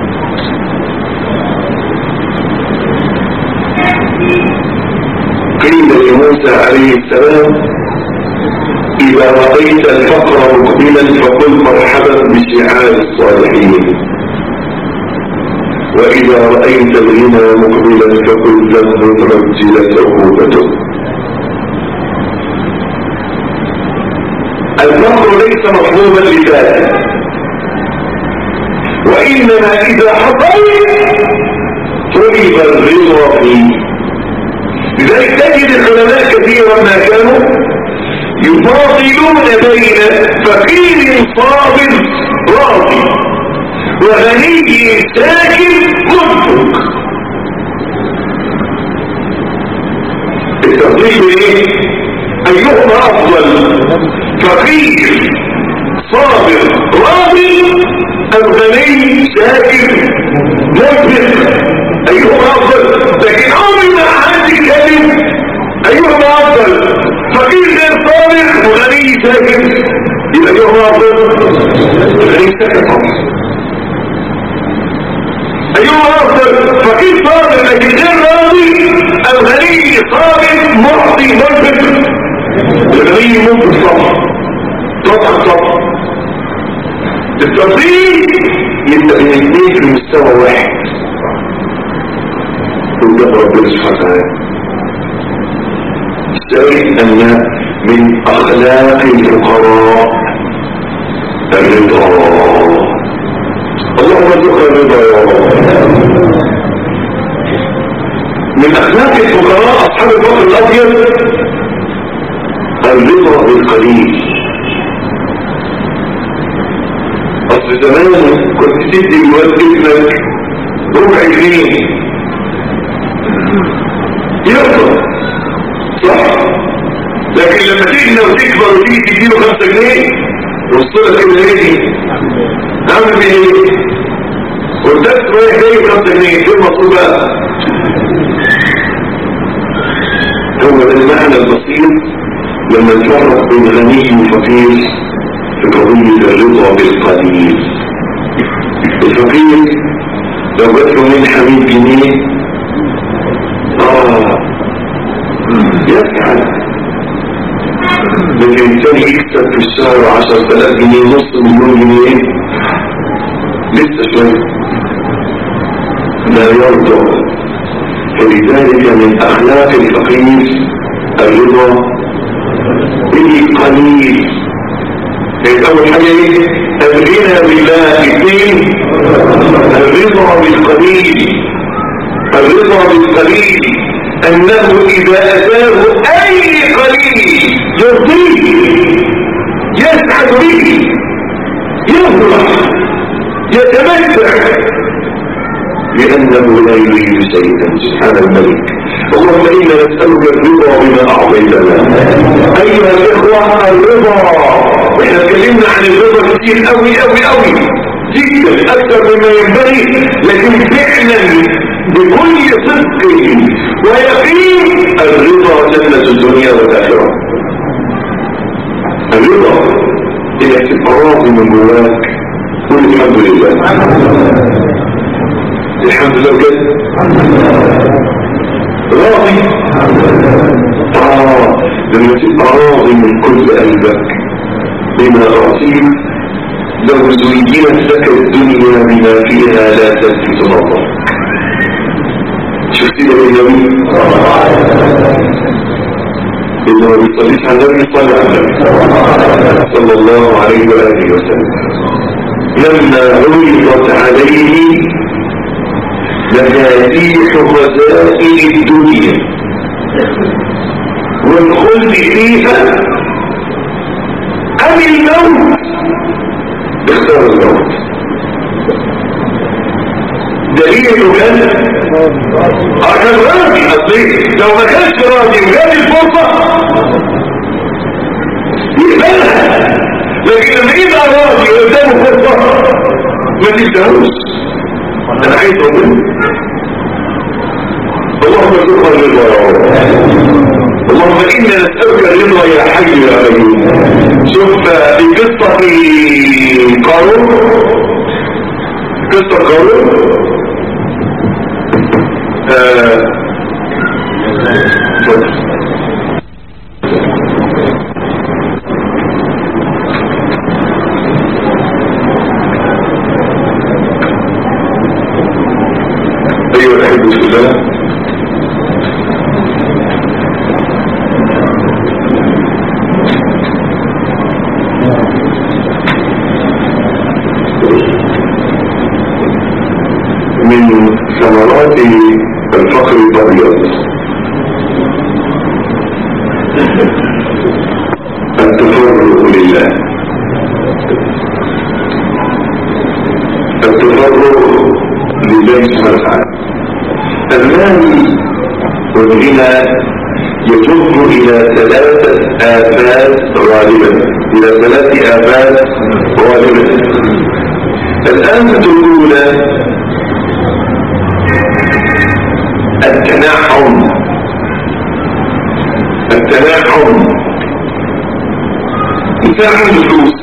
قيل لموسى عليه السلام إذا رأيت الفقر مقبلا فقل مرحبا بشعار الصالحين وإذا رأيت الغنى مقبلا فقل ذنب رجلت عقوبته الفقر ليس مطلوبا لذاته وإنما إذا حصل طلب الرضا فيه لذلك تجد العلماء كثيرا ما كانوا يفاضلون بين فقير صابر راضي وغني ساكن منفق التفضيل ايه ايهما افضل فقير صابر راضي ام غني ساكن منفق ايهما افضل لكن عمري ما حد يتكلم ايهما افضل فقير غير صالح وغني ساكن يبقى ايهما افضل غني ساكن طبعا ايهما افضل فقير صابر لكن غير راضي ام غني صابر معطي منفق الغني منفق طبعا طبعا طبعا التفضيل يبقى من الاثنين في مستوى واحد قدام ربنا سبحانه وتعالى الثالث أن من أخلاق الفقراء الرضا اللهم ارزقنا الرضا يا رب من أخلاق الفقراء أصحاب الفقر الأبيض الرضا بالقليل أصل زمان كنت تدي الوالد ابنك ربع جنيه يرضى صح لكن لما تغنى وتكبر وتيجي تديله 5 جنيه وصلت كده ايه دي اعمل بيه ايه والدرس رايح جاي 5 جنيه ايه المطلوب بقى هو ده المعنى البسيط لما نفرق بين غني وفقير في قضية الرضا بالقليل الفقير لو جات له منحة 100 جنيه اه يسعد لكن الثاني يكسب في الشهر 10000 جنيه نص مليون جنيه لسه شوية لا يرضى فلذلك من أخلاق الفقير الرضا بالقليل أول حاجة إيه؟ الغنى بالله اثنين الرضا بالقليل الرضا بالقليل أنه إذا أتاه أي قليل يرضيه يسعد به يفرح يتمتع لأنه لا يريد شيئا سبحان الملك اللهم إنا نسألك الرضا بما أعطيتنا أيها الإخوة الرضا احنا اتكلمنا عن الرضا كتير قوي قوي قوي جدا أكثر مما ينبغي لكن فعلا بكل صدق ويقين الرضا جنة الدنيا والآخرة الرضا إنك تبقى راضي من جواك قول الحمد لله الحمد لله بجد راضي آه لما تبقى راضي من كل قلبك بما أعطيك لو زينت لك الدنيا بما فيها لا تلفت نظرك شفت ده النبي إذا ما بيصليش على النبي صلى على النبي صلى الله عليه وآله وسلم لما عرضت عليه مفاتيح خزائن الدنيا والخلد فيها أم الموت اختار الموت دليل انه كان اه كان راضي اصلي لو ما كانش راضي وجاب الفرصه يقبلها لكن لما يبقى راضي وقدامه فرصه ما تدهوش انا عايز ربنا اللهم ارزقنا الرضا يا رب اللهم انا نسالك الرضا يا حي يا قيوم شوف في قصه قارون قصه قارون آه، اتفضل. ايها الاحبه في الله من ثمرات الفقر الابيض التفرغ لله التفرغ لله سبحانه وتعالى المال والغنى يجر الى ثلاثه افات غالبا الى ثلاث افات غالبا الآفة الأولى التنعم التنعم إنسان عنده فلوس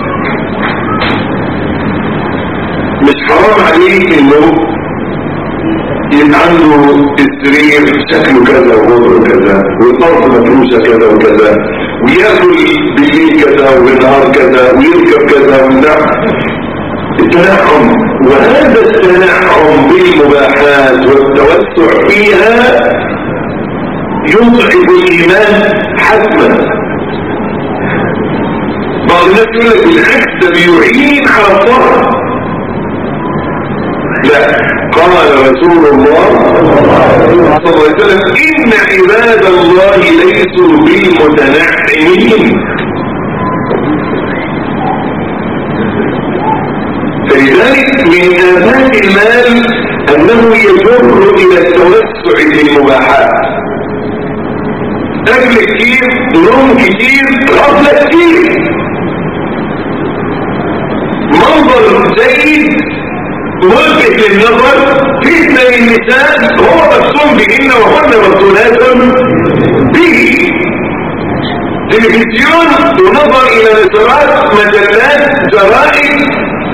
مش حرام عليه إنه يبقى عنده السرير شكله كذا ووضعه كذا والأرض مفروشة كذا وكذا وياكل بالليل كذا وبالنهار كذا ويركب كذا والنعم التنعم وهذا التنعم بالمباحات والتوسع فيها يضعف الإيمان حتما بعض الناس يقول لك بالعكس ده بيعين على الفرح لا قال رسول الله صلى الله عليه وسلم إن عباد الله ليسوا بالمتنعمين فلذلك من آفات المال أنه يجر إلى التوسع في المباحات اكل كتير نوم كتير غفلة كتير منظر جيد ملفت للنظر فتنة للنساء هو مقسوم بهن وهن مفتونات به تلفزيون ونظر الى نشرات مجلات جرائد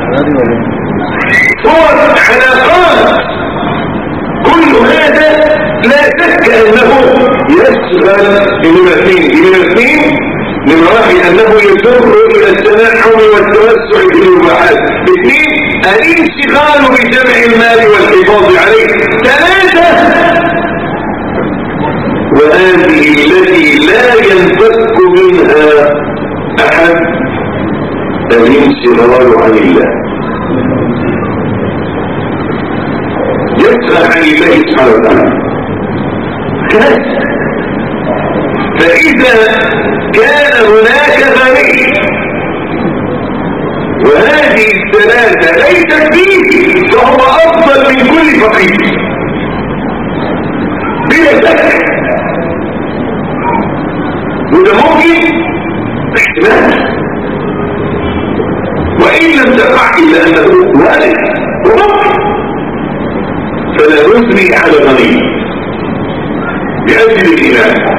صور حلقات كل هذا لا شك انه يشغل بنمرة اثنين بنمرة اثنين من رأي انه يجر الى التنعم والتوسع في المباحات اثنين الانشغال بجمع المال والحفاظ عليه ثلاثة وهذه التي لا ينفك منها احد الانشغال عن الله يسأل عن الله سبحانه وتعالى كذلك فإذا كان هناك غني وهذه الثلاثة ليست فيه فهو أفضل من كل فقير بلا شك وده ممكن احتمال وإن لم تقع إلا أنه وارد وممكن فلا نثني على غني بأجل الإيمان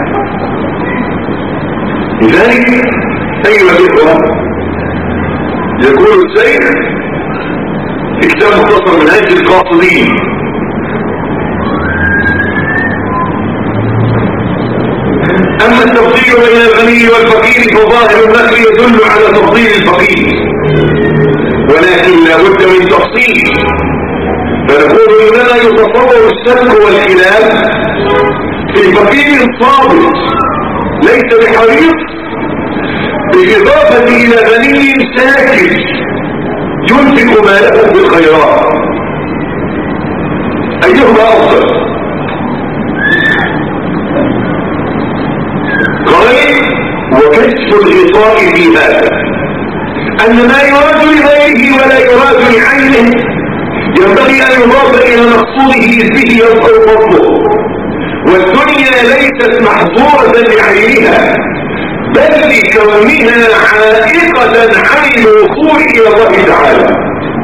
لذلك أيها الإخوة يقول الشيخ في كتاب مختصر من هذه القاصدين أما التفضيل بين الغني والفقير فظاهر النقل يدل على تفضيل الفقير ولكن لا بد من تفصيل فنقول إننا يتصور الشك والخلاف في فقير صابت ليس بحريص بالإضافة إلى غني ساكت ينفق ماله بالخيرات أيهما أفضل قال وكشف الغطاء في هذا أن ما يراد لغيره ولا يراد لعينه ينبغي أن يضاف إلى مقصوده إذ به يظهر فضله والدنيا ليست محظورة بعينها بل لكونها عائقة عن الوصول إلى الله تعالى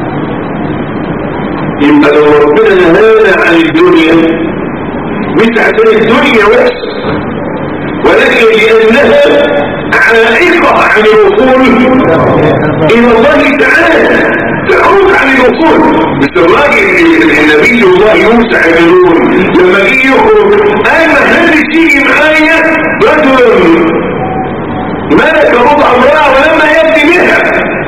يبقى لو ربنا نهانا عن الدنيا مش عشان الدنيا بس ولكن لأنها عائقة عن الوصول إلى الله تعالى تعود عن الوصول مش الراجل النبي الله يوسع بنون لما جه يخرج قال ما حدش يجي معايا رجل ملك ربع امرأة ولما يبني بها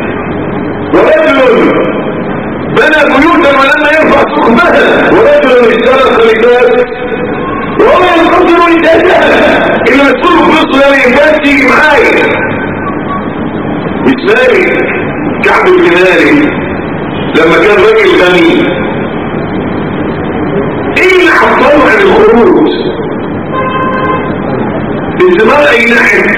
ورجل بنى بيوتا ولما يرفع سقفها ورجل اشترى خليفات وهو ينتظر لذاتها اللي مسؤول فلوسه ده ما ينفعش يجي معايا مش مالك كعب بن مالك لما كان راجل غني ايه اللي حصله عن الخروج الزمان اي ناحيه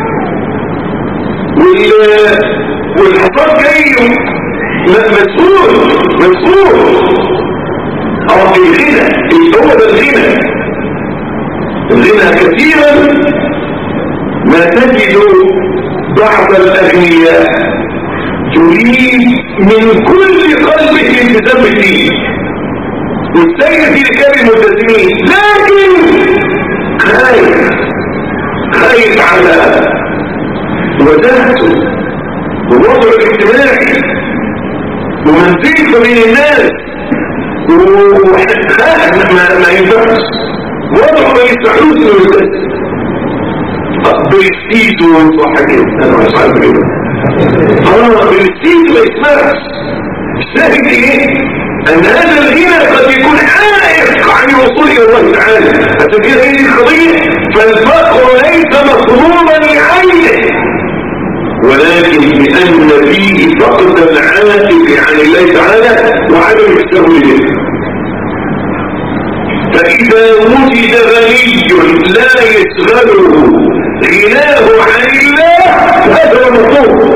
وال والحصاد جاي مسؤول مسؤول اه الغنى هو ده الغنى الغنى كثيرا ما تجد بعض الاغنياء تريد من كل قلبك الالتزام بالدين والسيد في ركاب الملتزمين لكن خايف خايف على وجهته ووضعه الاجتماعي ومنزلته بين الناس وخايف ما, ما ينفعش وضعه ما يستحوش انه يلتزم برستيجه صح كده انا مش عارف كده اه بالسين ما يسمعش الشاهد ايه ان هذا الغنى قد يكون عائق عن الوصول الى الله تعالى عشان كده هي القضيه فالفقر ليس مطلوبا لعينه ولكن بان فيه فقد العائق عن الله تعالى وعدم التسهل به فاذا وجد غني لا يشغله غناه عن الله هذا هو المطلوب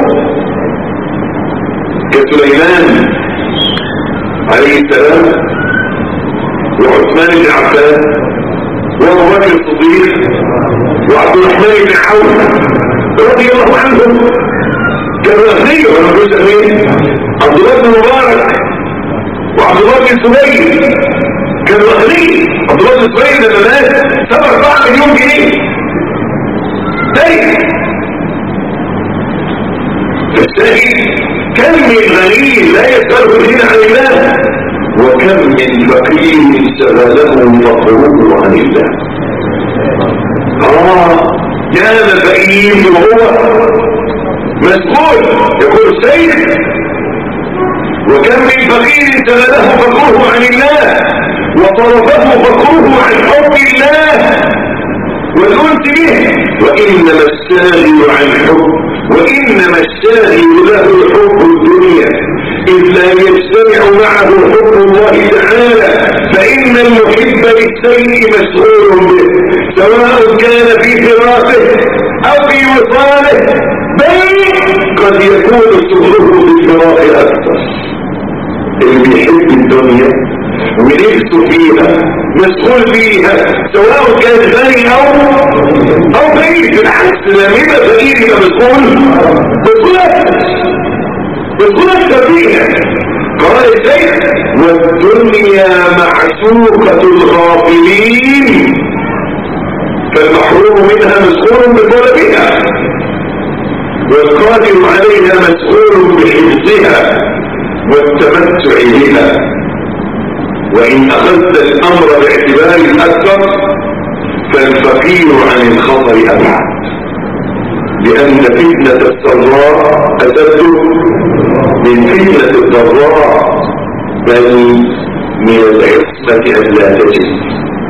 كسليمان عليه السلام وعثمان بن عفان وابو بكر الصديق وعبد الرحمن بن عوف رضي الله عنهم كانوا أغنياء ولا مش أغنياء عبد الله بن مبارك وعبد الله بن سبيل كانوا أغنياء عبد الله بن سبيل ده مات سبع 4 مليون جنيه دايما فالشاهد كم من غني لا يسأله الدين عن الله وكم من فقير شغله فقره عن الله اه كان فقير وهو مسؤول يقول السيد وكم من فقير شغله فقره عن الله وطرفه فقره عن حب الله والأنس به وإنما السائل عن حب وإنما السائل له حب الدنيا إذ لا يجتمع معه حب الله تعالى فإن المحب للسيء مسؤول به سواء كان في فراقه أو في وصاله بل قد يكون سؤله بالفراق أكثر اللي بيحب الدنيا ونفسه فيها مسؤول فيها سواء كان غني او او فقير بالعكس لما يبقى فقير يبقى مسؤول مسؤول اكثر مسؤول اكثر فيها قال الشيخ والدنيا معشوقة الغافلين فالمحروم منها مسؤول بطلبها والقادر عليها مسؤول بحفظها والتمتع بها وإن أخذت الأمر باعتبار الأكثر فالفقير عن الخطر أبعد لأن فتنة السراء أشد من فتنة الضراء بل من العصمة أن لا تجد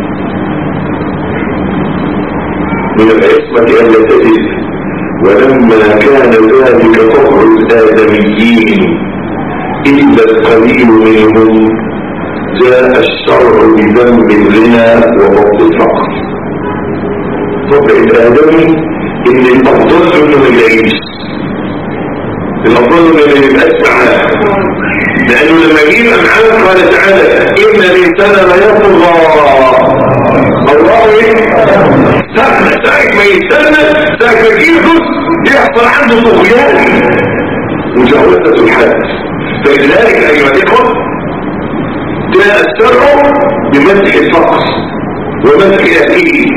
من العصمة أن لا تجد ولما كان ذلك طبع الآدميين إلا القليل منهم جاء الشرع بذنب الغنى وضبط الفقر طبع الآدمي إن الأفضل منه اللي يعيش الأفضل منه اللي يبقى معاه لأنه لما جينا معاه قال تعالى إن الإنسان لا يطغى الله إيه؟ ساعة ساعة ما يستنى ساعة ما يجيب يحصل عنده طغيان مجاوزة الحد فلذلك أيها الإخوة جاء الشرع بمسح الفقر ومسح الأكيد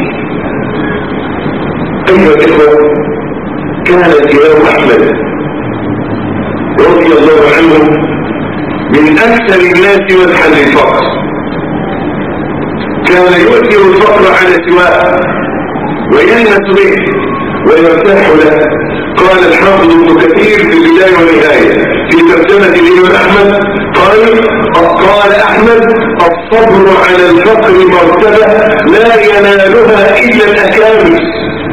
أيها الإخوة كان الإمام أحمد رضي الله عنه من أكثر الناس مسحا للفقر كان يؤثر الفقر على سواه وينهس به ويرتاح له قال الحافظ ابن كثير في البداية والنهاية في ترجمة الإمام أحمد قال قال أحمد الصبر على الفقر مرتبة لا ينالها إلا الأكامل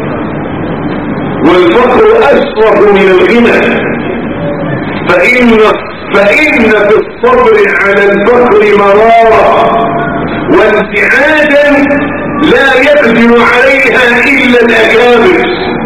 والفقر أشرف من الغنى فإن, فإن في الصبر على الفقر مرارة وانسعادا لا يقدر عليها إلا الأكابر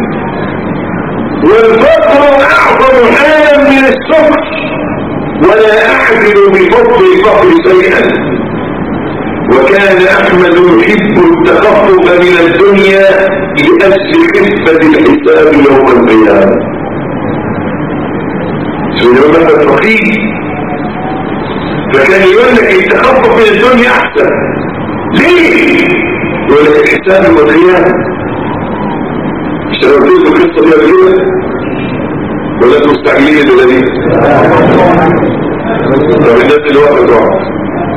والفقر أعظم حالا من السكر ولا أعدل بفضل الفقر شيئا وكان أحمد يحب التخفف من الدنيا لأجل خفة الحساب يوم القيامة سنوات الفقير فكان يقول لك التخفف من الدنيا أحسن ليه؟ يقول لك الحساب يوم القيامة مش لو قلت له قصة دي قبل كده ولا انتوا مستعجلين ولا دي؟ طب الناس اللي واقفة تقعد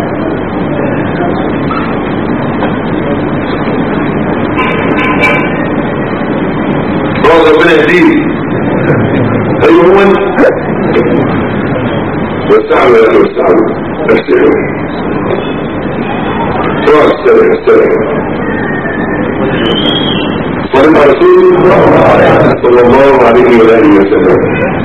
خلاص ربنا يهديه ايوه هو وسعوا ولا توسعوا نفسهم خلاص استرح استرح صلى على رسول صلى الله عليه وآله وسلم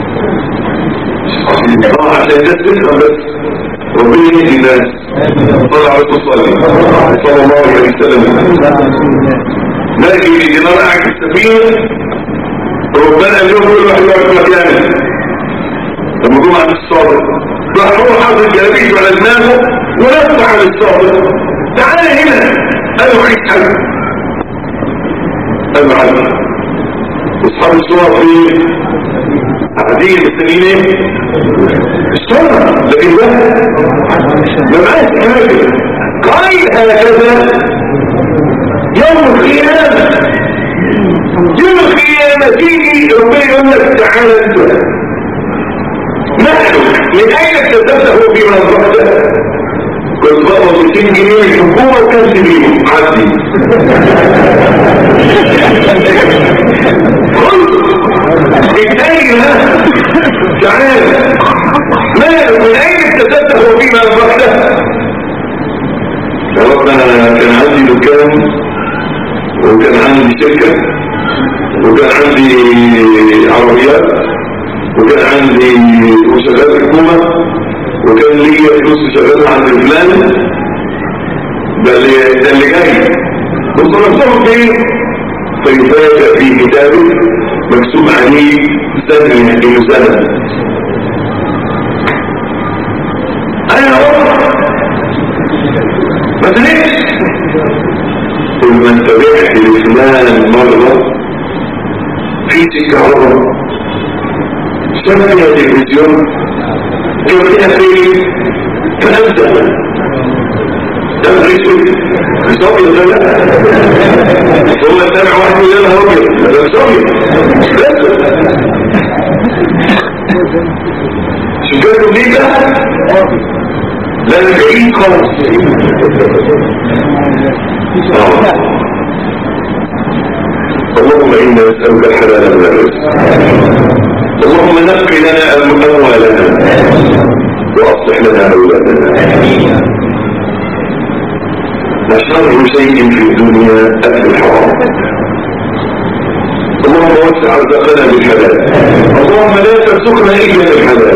اه عشان الناس تفهم بس ربنا يهدي الناس صلى على رسول صلى صلى الله عليه وسلم نجي لجنار قاعد في السفينة ربنا قال لهم كل واحد يقعد في مكانه لما جم عند الصابر راح هو حاطط الجلابيب على دماغه ولف على الصابر تعالى هنا قالوا عيد حاجه ابعد اصحاب الصور في قاعدين مستنيين ايه الصورة لكن ده ما معاش حاجة قايل هكذا يوم القيامة يوم القيامة تيجي ربنا يقول لك تعالى انت نحن من اين اكتسبته في منظرته كنت بقبض 200 جنيه الحكومة وكان سبيله عدي بالتالي ها تعالى ماله من اين اكتسبته فيما انفقته ربنا كان عندي دكان وكان عندي شركة وكان عندي عربيات وكان عندي وشغال حكومة وكان لي فلوس شغال عند فلان ده اللي ده اللي جاي وصرفتهم فين فيفاجأ في كتابه مكتوب عليه سنة انه سنة انا رب ما تنكش قل من تبعت لفلان مرة في تكرار شاف فيها تلفزيون كيف فيها في فأنت تدرس صبي ولا لا هو سامع واحد يقول لها راجل ده صبي بس شجاته ليه ده لا بعيد خالص اللهم انا نسالك الحلال من الرزق اللهم نقي لنا اموالنا واصلح لنا اولادنا نشر شيء في الدنيا اكل الحرام اللهم وسع رزقنا بالحلال اللهم لا ترزقنا الا بالحلال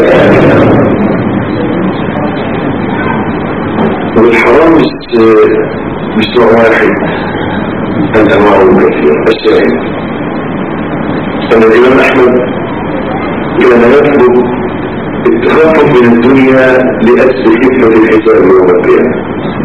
والحرام مش مش نوع واحد الانواع كثيره الشاهد ان الامام احمد كان يطلب التخفف من الدنيا لاجل خفه الحساب يوم القيامه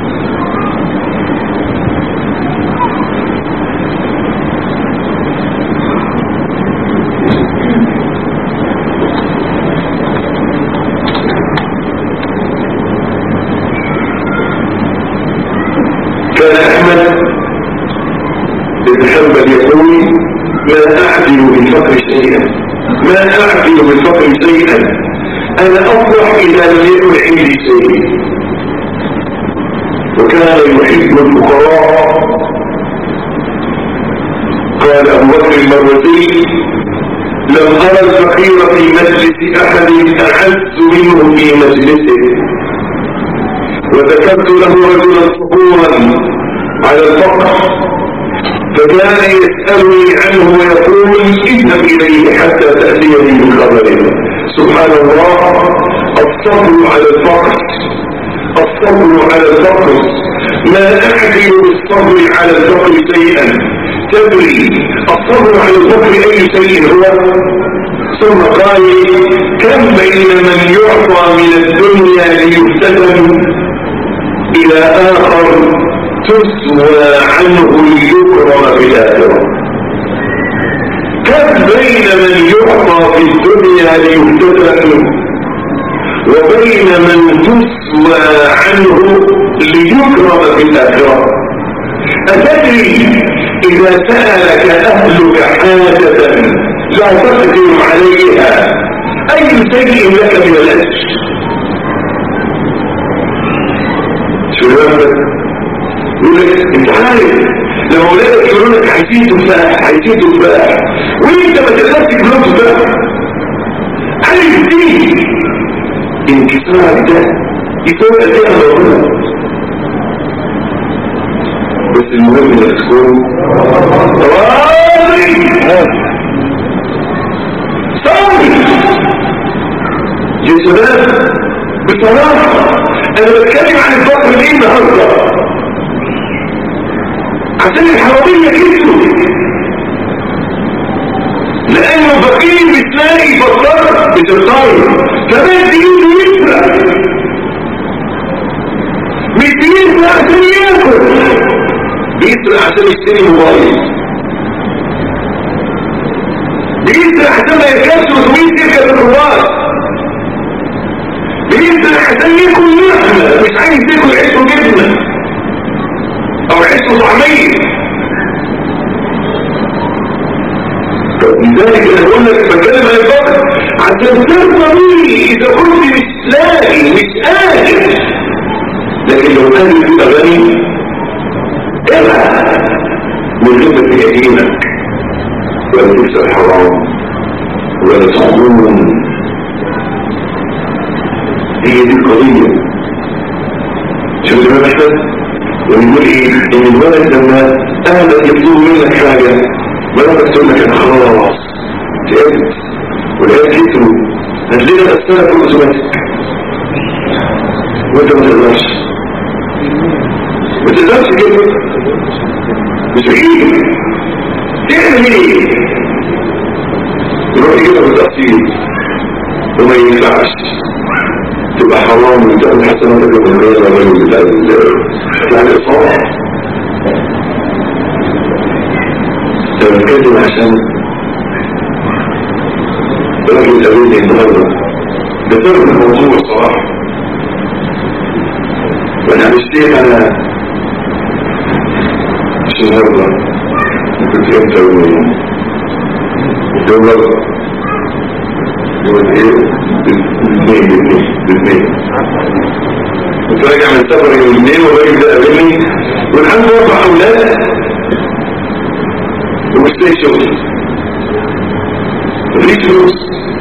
كان احمد بن حنبل يقول ما اعدل بالفقر شيئا ما اعدل بالفقر شيئا انا افرح اذا لم يكن عندي شيء وكان يحب الفقراء قال ابو بكر المروزي لم ارى الفقير في مجلس احد اعز منه في مجلسه وذكرت له رجلا صبورا على الفقر فكان يسألني عنه ويقول اذهب إليه حتى تأتيني بخبره سبحان الله الصبر على الفقر الصبر على الفقر ما أعدل بالصبر على الفقر شيئا تدري الصبر على الفقر أي شيء هو ثم قال كم بين من يعطى من الدنيا ليفتتن إلى آخر تسوى عنه ليكرم في الآخرة كم بين من يعطى في الدنيا ليفتتن وبين من تسوى عنه ليكرم في الآخرة أتدري إذا سألك أهلك حاجة لا تقدر عليها أي شيء لك من الأجر شو يقول لك انت عارف لما اولادك يقولوا لك عايزين تفاح عايزين تفاح وانت ما تقدرش تجيب تفاح عارف دي انكسارك ده يكون قد ايه ربنا بس المهم انك تكون راضي صبري يا شباب بصراحه انا بتكلم عن الفقر ليه النهارده عشان الحرامية كتبوا لانه فقير بتلاقي بطار بتضطر فبس ايده يسرق مش بيسرق عشان ياكل بيسرق عشان يشتري موبايل بيسرق عشان ما يركبش اتوبيس يركب الكبار بيسرق عشان ياكل لحمه مش عايز ياكل عيش وجبنه او عيش وطعميه لذلك انا بقول لك بتكلم عن الفقر عشان ترضى بيه اذا كنت مش لاقي مش قادر لكن لو قادر تبقى غني ابعد من غير ما يدينك ولا تكسر حرام ولا تخون هي دي القضية شوف الإمام أحمد ونقول إيه إن الولد لما أهلك يطلب منك حاجة مراتك تقول لك أنا خلاص تعبت والعيال كتروا هتلاقي الأسئلة كل أوتوماتيك وأنت ما تقدرش ما تقدرش كده مش بإيدك تعمل ايه يروح يجيبها بالتقسيط وما ينفعش تبقى حرام وتاخد حسناتك من غير الرجل بتاع بتاع الاصابه انا بتكلم عشان راجل قابلني النهارده بترك الموضوع صراحه وانا مش انا مش النهارده كنت امتى يوم الدولار يوم ايه بالاثنين بالاثنين بالاثنين كنت راجع من سفر يوم الاثنين والراجل ده قابلني والحمد لله اربع اولاد ومش لاقي شغل مفيش فلوس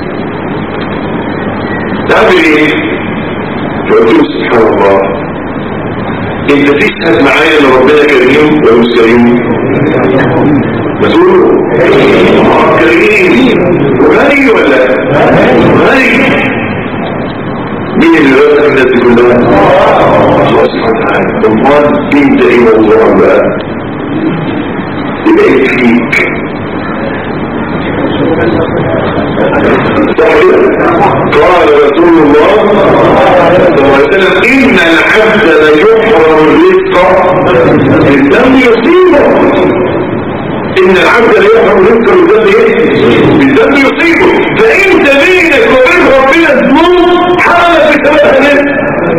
تعمل ايه؟ فقلت له سبحان الله انت تشهد معايا ان ربنا كريم ولا مش كريم مسؤول كريم وغني ولا غني مين اللي رزق الناس دي كلها الله سبحانه وتعالى امال انت ايه موضوع بقى يبقى فيك قال رسول الله صلى الله عليه وسلم إن العبد ليحرم الرزق بالدم يصيبه إن العبد ليحرم الرزق بالدم إيه؟ بالدم يصيبه فأنت بينك وبين ربنا الذنوب حرمت بسببها الرزق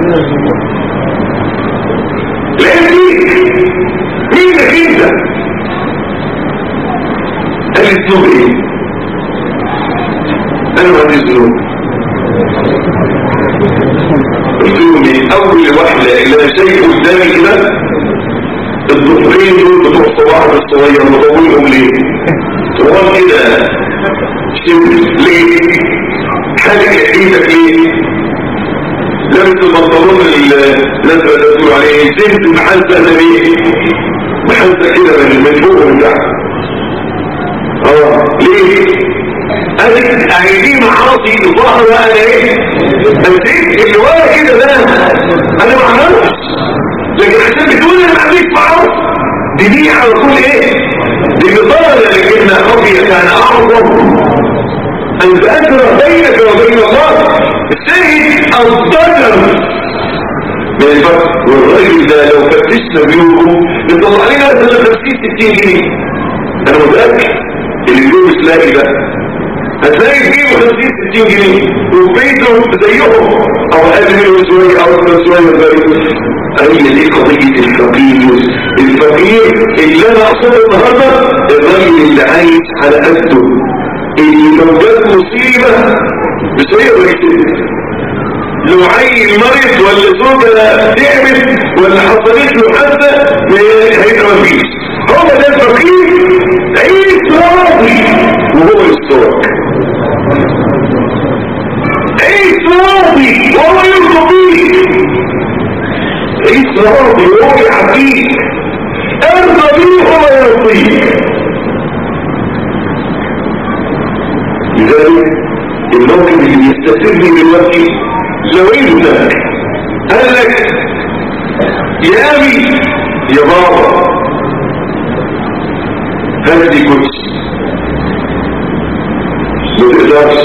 لأن فيك مينك أنت قال الذنوب إيه؟ أنا ما عنديش ذنوب قلت له من أول واحدة إلى شيء قدامي كده الضفرين دول بتوع صباحك الصغير مطولهم ليه؟ طوال كده شبه ليه؟ حاجة ايدك ليه؟ لابس البنطلون الازرق ده تقول عليه زنت محزة ده ليه؟ محزة كده من فوق ومن تحت اه ليه؟ قالت اهدي معاصي الظهر انا ايه نسيت اللي ورا كده ده انا ما عملتش لكن عشان بتقول انا ما عنديش معاصي دي دي على طول ايه دي بطالة لكن خطية كان اعظم ان تأثر بينك وبين الله السيد الضجر من الفرق والراجل ده لو فتشنا بيوته يطلع علينا 50 60 جنيه انا متأكد اللي بيقول اسلامي ده هتلاقي فيه 50 60 جنيه وبيته زيهم او اقل منه شويه او اكثر شويه ذلك هي دي قضيه الفقير الفقير اللي انا اقصده النهارده الراجل اللي عايش على قده اللي لو جت مصيبه مش هيقدر يكتب لو عيل مرض ولا زوجة تعبت ولا حصلت له حادثة هيبقى مفيش هو ده الفقير عيش راضي وهو يسترك عيش راضي وهو يرضى بيك عيش راضي وهو يعطيك ارضى بيه وهو يرضيك لذلك الموقف اللي بيستفدني دلوقتي لو ابنك قال لك يا ابي يا بابا هذه كنت ما تقدرش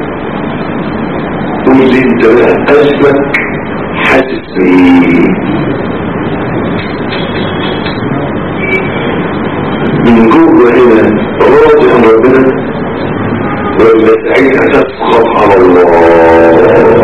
قول لي انت بقى قلبك حاسس بايه من جوه هنا راضي عن ربنا ولا ساعتها تسخط على الله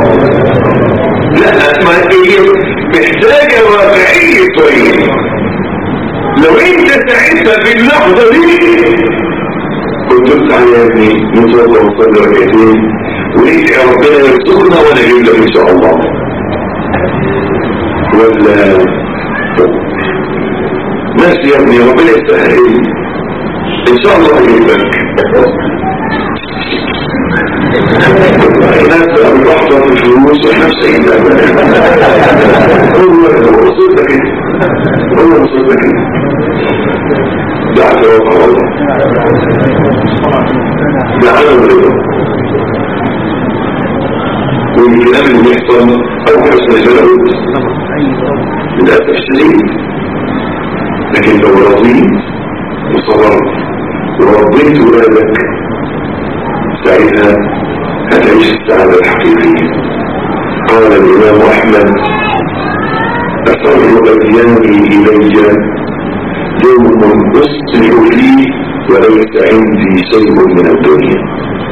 لا ما هي محتاجة واقعية طيب لو انت ساعتها في اللحظة دي كنت بتعالى يا ابني نتوضى ونصلي ركعتين وندعي ربنا يرزقنا وانا اجيب لك ان شاء الله ولا ماشي يا ابني ربنا يستاهل ان شاء الله اجيب لك الناس بقى بتحضر في الفلوس واحنا في سيدنا هو هو وصلنا كده هو وصلنا كده ده اعتراف على الله ده عدم رضا والكلام اللي بيحصل او حسن جلد للاسف الشديد لكن لو رضيت وصبرت وربيت ولادك ساعتها هتعيش السعادة الحقيقية قال الإمام أحمد أسر أدياني إلي يوم أصبح فيه وليس عندي شيء من الدنيا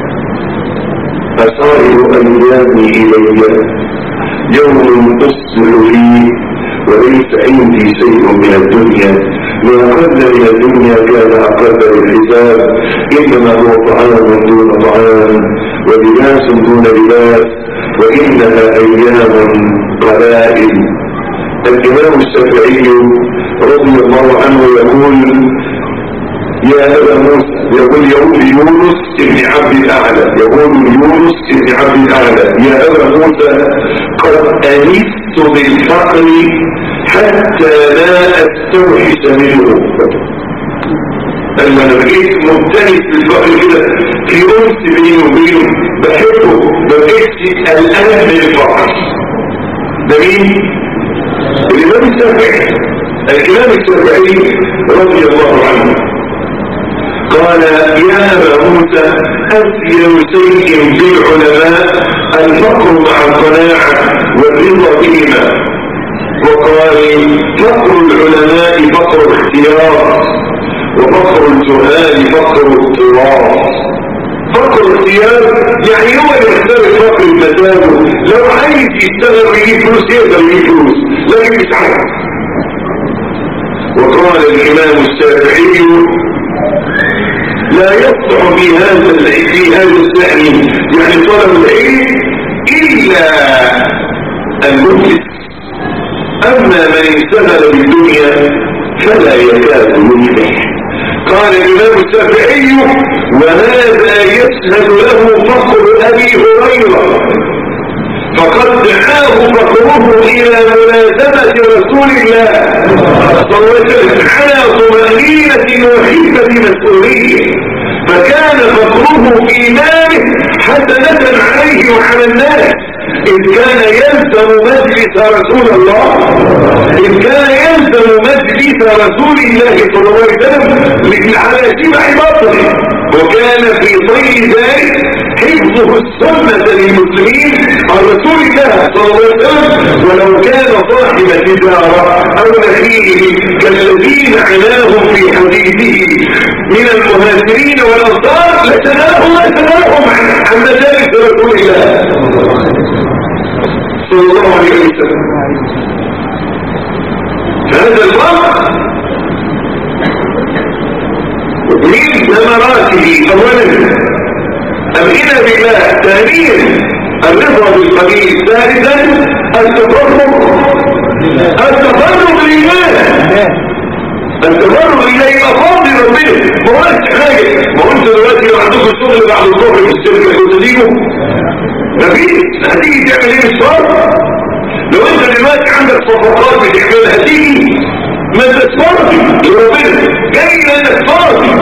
أصائر أيامي إلي يوم أصبح فيه وليس عندي شيء من الدنيا ما قل من الدنيا كان أقل بالحساب إنما هو طعام دون طعام ولباس دون لباس وإنها أيام قلائل الإمام الشافعي رضي الله عنه يقول يا أبا موسى يقول يقول يونس ابن عبد الأعلى يقول يونس ابن عبد الأعلى يا أبا موسى قد أنست بالفقر حتى لا أستوحش منه لما انا بقيت ممتلك بالفقر كده في أنس بيني وبينه بحبه ما بقيتش قلقان من الفقر ده مين؟ الإمام الشافعي الإمام الشافعي رضي الله عنه قال يا أبا موسى أسير شيء في العلماء الفقر مع القناعة والرضا بهما وقال فقر العلماء فقر اختيار وفقر الجهال فقر اضطرار فقر اختيار يعني هو اللي يختار الفقر بمزاجه لو عايز يشتغل ويجيب فلوس يقدر يجيب فلوس لكن مش عايز وقال الامام الشافعي لا يصلح في هذا في هذا الشأن يعني طلب العلم إلا المفلس أما من انشغل بالدنيا فلا يكاد يفلح قال الإمام الشافعي وهذا يشهد له فقر أبي هريرة فقد دعاه فقره إلى ملازمة رسول الله صلى الله عليه وسلم على طمأنينة وخيفة مسؤولية فكان فقره في ماله حسنة عليه وعلى الناس إذ كان يلزم مجلس رسول الله إذ كان يلزم مجلس رسول الله صلى الله عليه وسلم على شبع بطنه وكان في طي ذلك حفظه السنة للمسلمين عن رسول الله صلى الله عليه وسلم ولو كان صاحب تجارة أو نخيل كالذين عناهم في حديثه من المهاجرين والأنصار لتناهم لتناهم عن, عن مجالس رسول الله صلى الله عليه وسلم هذا الفرق من ثمراته اولا امرنا بالله ثانيا الرضا بالقليل ثالثا التفرق التفرق لله التفرق اليه افاضل ربنا ما هو حاجه ما هو انت دلوقتي لو عندكم شغل بعد الظهر في الشركه كنت تيجوا مفيش هتيجي تعمل ايه الصبر لو انت دلوقتي عندك صفقات بتعملها هتيجي ما انت فاضي لربنا جاي لانك فاضي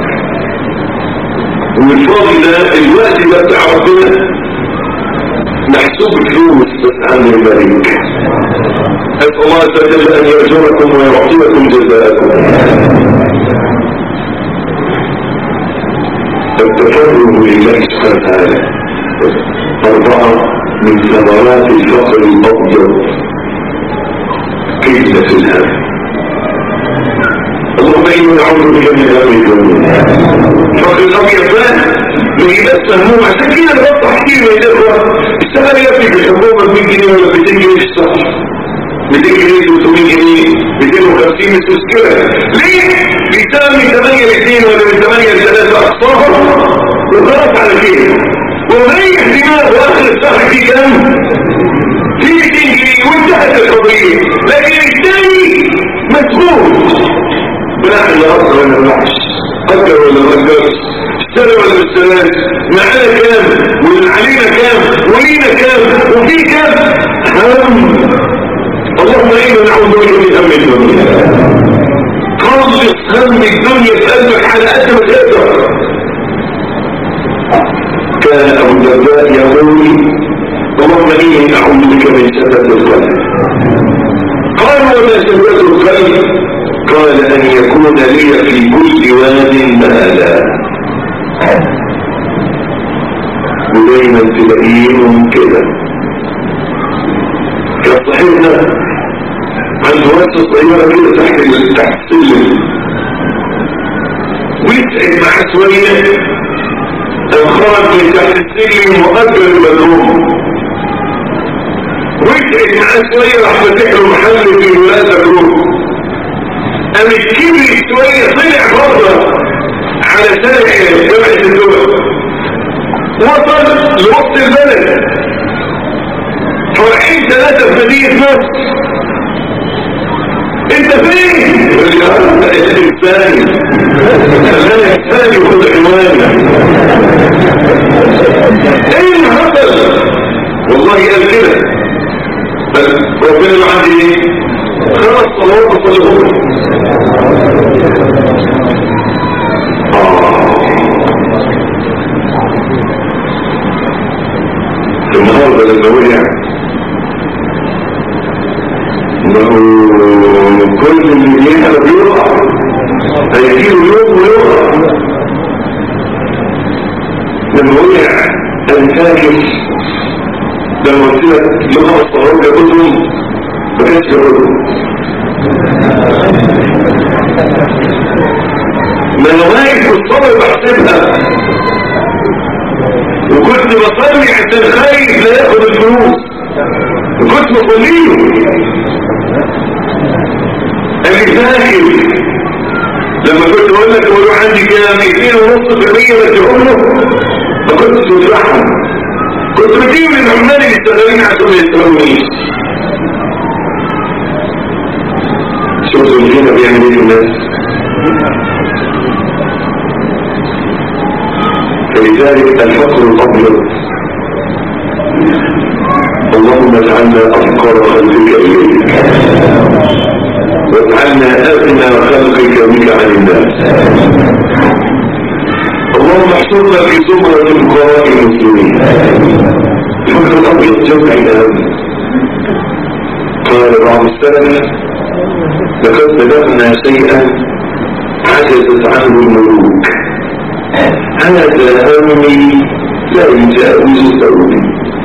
والفاضي ده الوقت ده بتاع ربنا محسوب فلوس بس عن الملك اسال الله عز وجل ان يرجوكم ويعطيكم جزاءكم التفرغ لله سبحانه وتعالى أربعة من ثمرات الفقر الأبيض قلة الهم اللهم إني نعوذ بك من هم الدنيا الفقر الأبيض ده من بس مهموم عشان كده انا بفتح كتير من الاخوه اشتغل يا ابني في الحكومه ب 100 جنيه ولا 200 جنيه في الشهر 200 جنيه 300 جنيه 250 مش مشكله ليه؟ بيشتغل من 8 ل 2 ولا من 8 ل 3 اقصاهم وخلاص على كده ومريح دماغه اخر الشهر في كام؟ في 200 جنيه وانتهت القضيه لكن الثاني مسؤول بناء الارض ولا الوحش اجر ولا ما اجرش اشترى ولا ما اشتراش معانا كام واللي علينا كام ولينا كام وفي كام هم اللهم انا نعوذ بك من هم الدنيا خلص هم الدنيا في قلبك على قد ما تقدر كان ابو الدرداء يقول اللهم اني اعوذ بك من شتات القلب قال وما شتات القلب قال ان يكون لي في كل واد مالا ودايما تلاقيهم كده كان صاحبنا عنده واسطة صغيرة كده تحت تحت السلم ويسأل معاه شوية خرج من تحت السلم مؤجر المدروم ويسأل معاه شوية راح فاتح له محل في الولادة جروب قام الكبر شوية طلع بره على شارع جامعة الدول وصل لوسط البلد فرعين ثلاثة في مدينة مصر انت فين؟ يقول لي اه الثاني خلاني الثاني وخد عنوانا ايه اللي حصل؟ والله قال كده بس ربنا اللي عندي ايه؟ خمس صلوات وصلهم النهارده لما وقع انه كل اللي بيحرق يقع هيجيله يوم ويقع لما وقع انا فاكر لما قلت لك لغه الصلاه ياخدهم ما كانش ياخدهم ما انا واقف في الصلاه بحسبها وكنت بصلي عشان خايف لا ياخد الفلوس وكنت بصليه انا فاكر لما كنت اقول لك بقول عندي كام 2 ونص في المية بديهم له ما كنتش بتفرحهم كنت بجيب من العمال اللي شغالين عشان ما يستغلونيش شوفوا الجنة بيعمل ايه الناس فلذلك الفقر الأبيض اللهم اجعلنا أفقر خلقك إليك واجعلنا أغنى خلقك بك عن الناس اللهم احشرنا في زمرة الفقراء المسلمين الفقر الأبيض جمع الأهم قال بعض السلف لقد بدأنا شيئا عجزت عنه الملوك هذا همي لا يجاوز ثوبي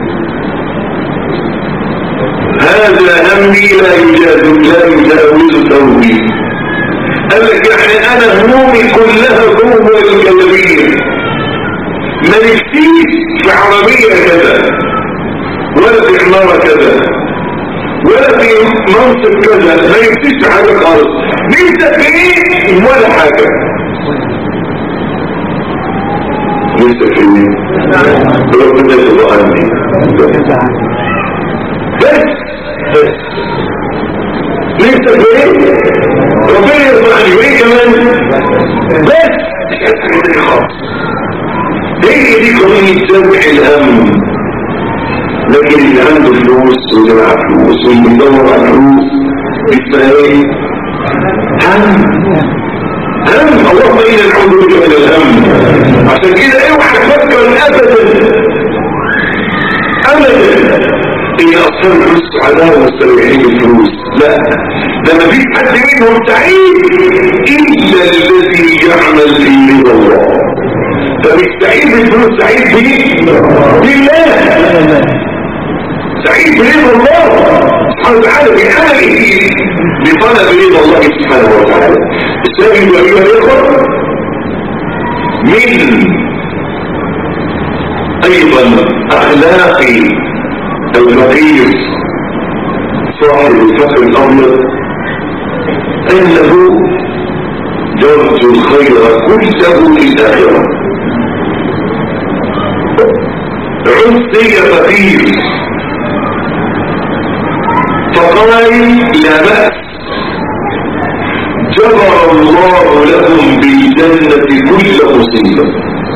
هذا همي لا يجاوز لا يجاوز ثوبي قال لك يعني انا همومي كلها هموم الجلبيه ما نفسيش في عربيه كذا ولا في عماره كذا ولا في منصب كذا ما نفسيش في حاجه خالص نفسك في ايه ولا حاجه لسه في ربنا يرضى عني بس بس لسه في ايه ربنا يرضى عني وايه كمان بس هي دي قضية جمع الهم لكن اللي عنده فلوس وجمع فلوس واللي بيدور على فلوس اسمها ايه؟ هم هم اللهم انا نعوذ بك من الهم عشان كده اوعى تفكر ابدا ابدا ان اصحاب الفلوس سعداء مستريحين بالفلوس لا ده ما فيش حد منهم سعيد الا الذي يعمل في رضا الله فمش سعيد بالفلوس سعيد بايه؟ بالله سعيد برضا الله سبحانه وتعالى بعمله بطلب رضا الله سبحانه وتعالى السبب ايها الاخوه من ايضا اخلاقي الفقير صاحب الفقر الابيض انه يرجو الخير كله للاخره عزي فقير فقال لا بأس جبر الله لهم بالجنة كل مصيبة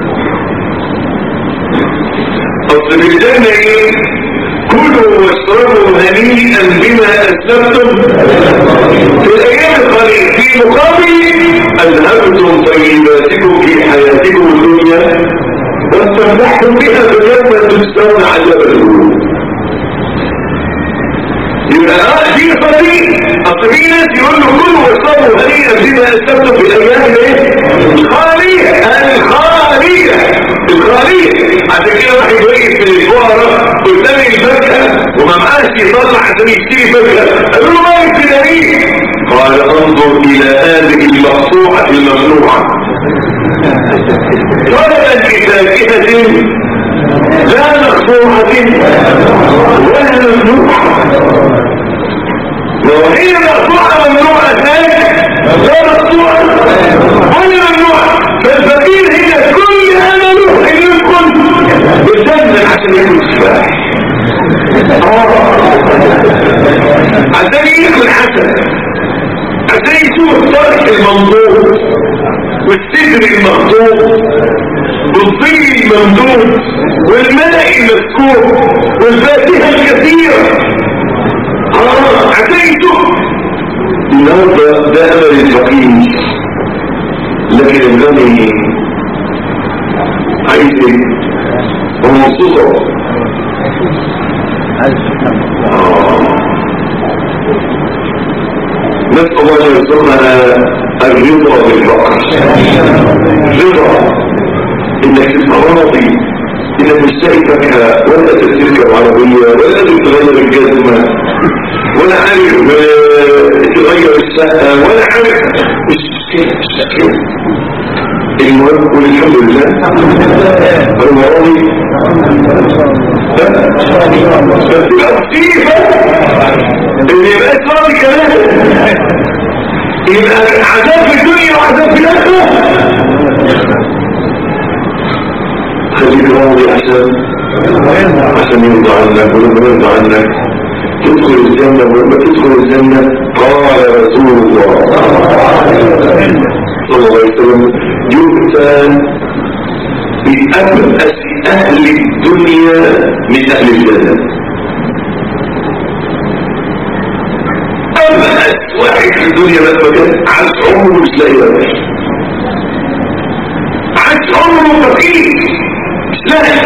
أصل الجنة إيه؟ كلوا واشربوا هنيئا بما أسلفتم في الأيام القليلة في مقابل أذهبتم طيباتكم في حياتكم الدنيا واستمتعتم بها بجنة تجزون عذاب القلوب يبقى اه دي فضيل اصل في ناس يقول له كلوا واشربوا هنيئا بما اسلفتم في الايام الايه؟ الخاليه الخاليه الخاليه عشان كده واحد يوقف من الفقراء قدام الفاكهه وما معاش يطلع عشان يشتري فاكهه قالوا له ما يبتدانيه قال انظر الى هذه المقطوعه الممنوعه طلبا بفاكهه لا مقطوعه ولا ممنوعه وهي مقطوعة ممنوعة ذلك لا مقطوعة ولا ممنوعة فالفقير هي كل أمله أن يدخل بالجنة عشان يكون سفاح عشان يدخل حسن عشان يشوف الطرح المنظور والسدر المخطوط والظل الممدود والماء المسكوب والفاكهة الكثيرة اه عتيته النهارده ده امل الفقير لكن الغني عايز ايه هو مبسوط نسأل الله أن يرزقنا الرضا بالفقر رضا انك تبقى راضي انك مش لاقي فاكهه ولا تركب عربيه ولا تتغير الجزمه ولا عارف تغير الشقة ولا عارف مش مشكلة مش مشكلة المهم قول الحمد لله انا راضي فتبقى لطيفة اللي يبقى راضي كمان يبقى عذاب في الدنيا وعذاب في الآخرة خليك راضي عشان عشان يرضى عنك ولما يرضى عنك تدخل الجنة ولما تدخل الجنة قال رسول الله صلى الله عليه وسلم يؤتى بأبأس أهل الدنيا من أهل الجنة أبأس واحد في الدنيا لما كان عاش عمره مش لاقي وجه عاش عمره فقير مش لاقي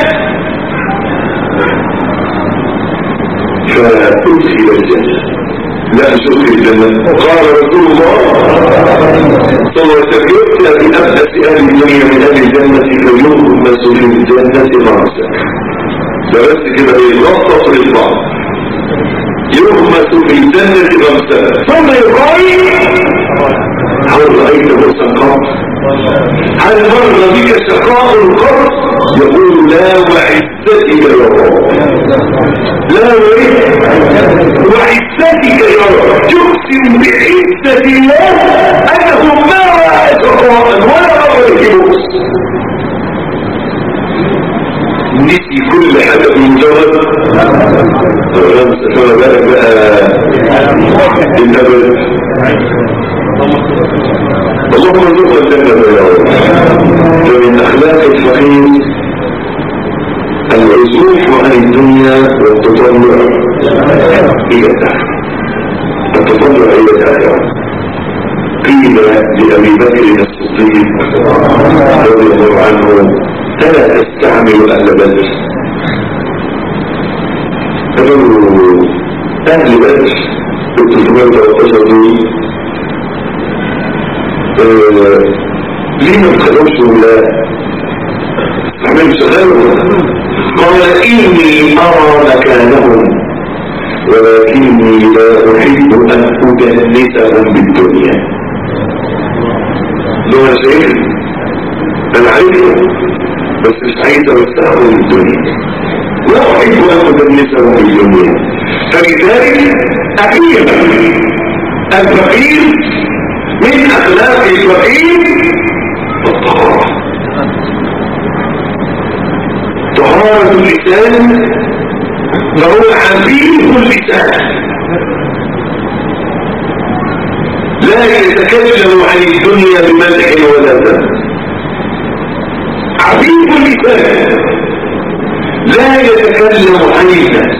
فأدخل الجنة لا أدخل الجنة قال رسول الله صلى الله عليه وسلم يؤتى بأبأس أهل الدنيا من أهل الجنة فيغمس في الجنة رأسا فبس كده يلطف للبعض يغمس في الجنة غمسا ثم يقال هل رأيت بؤسا قط هل مر بك شقاء قط يقول لا وعزتك يا رب لا وعزتك يا رب تقسم بعزة الله أنه ما رأى شقاء ولا رأى بؤس نسي كل حاجة بمجرد الرمسة فما بالك بقى بالأبد اللهم ارزقنا الجنة يا رب ومن أخلاق الفقير العزوف عن الدنيا والتطلع إلى الآخرة التطلع إلى الآخرة قيل لأبي بكر الصديق رضي الله عنه ألا تستعمل أهل بدر قالوا أهل بدر 313 دول ليه ما تخلوش ولا عمل شغاله قال إني أرى مكانهم ولكني لا أحب أن أدنسهم بالدنيا دون شيء أنا عارفه بس مش عايز اوسعهم الدنيا لا احب ان ادنسهم في الدنيا فلذلك اخيرا الفقير من اخلاق الفقير الطهاره طهاره اللسان فهو عفيف اللسان لا يتكلم عن الدنيا بمدح ولا ذنب عفيف اللسان لا يتكلم عن الناس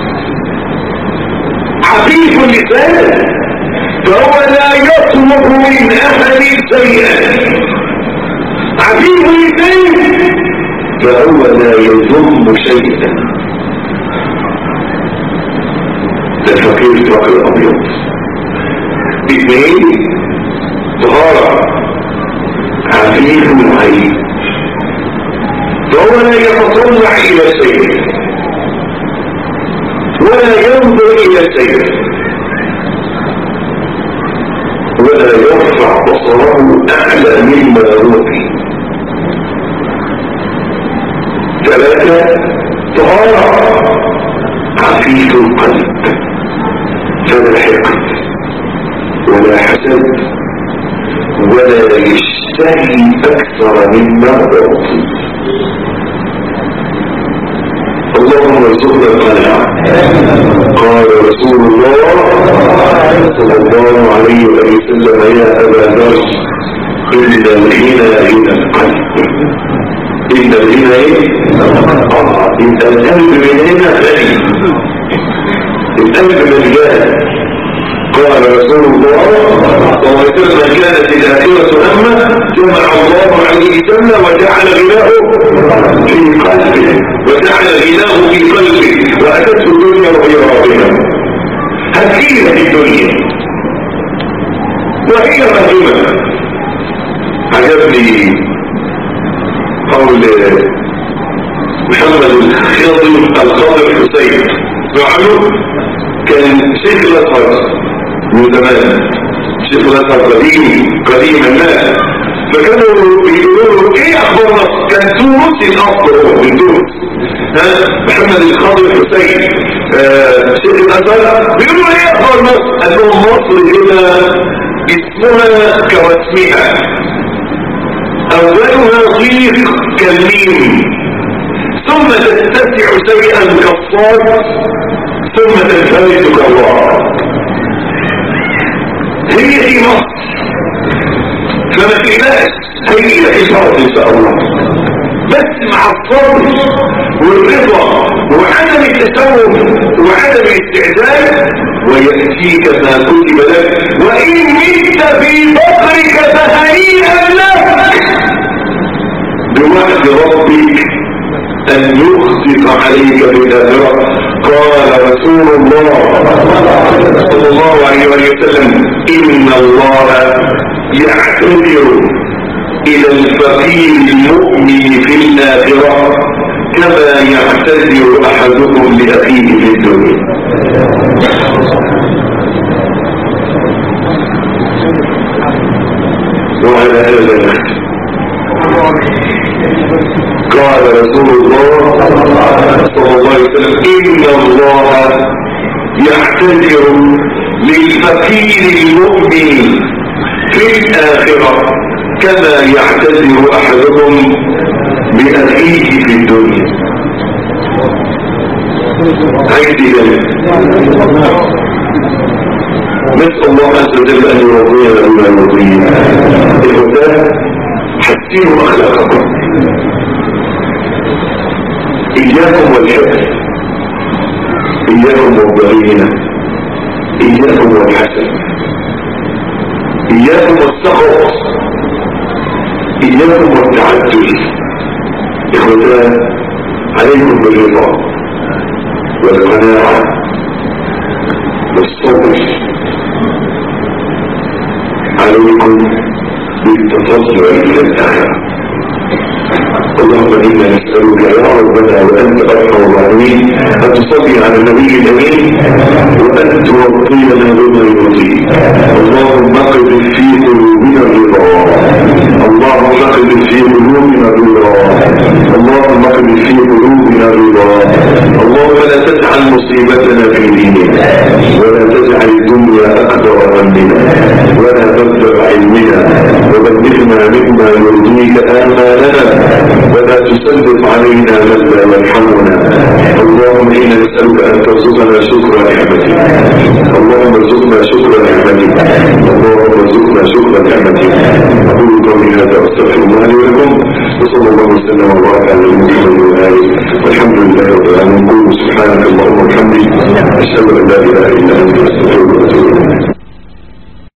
عفيف اللسان فهو لا يطلب من احد شيئا عفيف اللسان فهو لا يضم شيئا ده فقير فقر ابيض اثنين طهارة عفيف العين فهو لا يتطلع الى السير ولا ينظر الى السير ولا يرفع بصره اعلى مما هو فيه ثلاثة طهارة عفيف القلب فلا حقد ولا حسد ولا يشتهي اكثر مما اعطي اللهم ارزقنا القناعة قال رسول الله صلى الله عليه وسلم يا ابا ذر ان الغنى غنى القلب ان الغنى ايه؟ اه ان القلب من هنا غني القلب مليان قال رسول الله صلى الله عليه وسلم كانت الآخرة همه جمع الله عليه جل وجعل غناه في قلبه وجعل غناه في قلبه وأتته الدنيا وهي راضية هزيلة الدنيا وهي مهمة عجبني قول محمد الخضر الخضر حسين عنه كان شيخ الأزهر من زمان شيخ الأزهر قديم قديم الناس فكانوا بيقولوا له ايه اخبار مصر كان تونسي الاصل هو من تونس ها محمد الخاضر حسين آه شيخ الازهر بيقولوا ايه اخبار مصر قال لهم مصر هنا اسمها كواسمها اولها ضيق كالميم ثم تتسع شيئا كالصاد ثم تنفلت كالرعب هي دي مصر فما تقلقش هي إشارة إن شاء الله بس مع الصبر والرضا وعدم التسوف وعدم الاستعداد ويأتيك ما كتب لك وإن مت في بطرك فهنيئا لك بوعد ربك أن يخطف عليك بالآخرة قال رسول الله صلى الله عليه وسلم إن الله يعتذر إلى الفقير المؤمن في الآخرة كما يعتذر أحدكم لأخيه في الدنيا وعلى هذا نختم قال رسول الله صلى الله عليه وسلم إن الله يعتذر للفقير المؤمن في الآخرة كما يعتذر أحدكم بأخيه في الدنيا عيد ذلك نسأل الله عز وجل أن يرضينا بما يرضيه إخوتان حسنوا أخلاقكم إياكم والحقد إياكم والضغينة إياكم والحسد إياكم والسخط إياكم والتعجل إخوتان عليكم بالرضا والقناعة والصبر عليكم بالتفضل إلى الآخرة اللهم إنا نسألك يا ربنا وأنت أرحم الراحمين أن تصلي على النبي الأمين وأن توفينا بما يرضيك اللهم اقذف في قلوبنا الرضا اللهم اقذف في قلوبنا الرضا مصيبتنا في ديننا ولا تجعل الدنيا أكبر همنا ولا مبلغ علمنا وبلغنا مما يرضيك آمالنا ولا تسلط علينا من لا يرحمنا اللهم إنا نسألك أن ترزقنا شكر نعمتك اللهم ارزقنا شكر نعمتك اللهم ارزقنا شكر نعمتك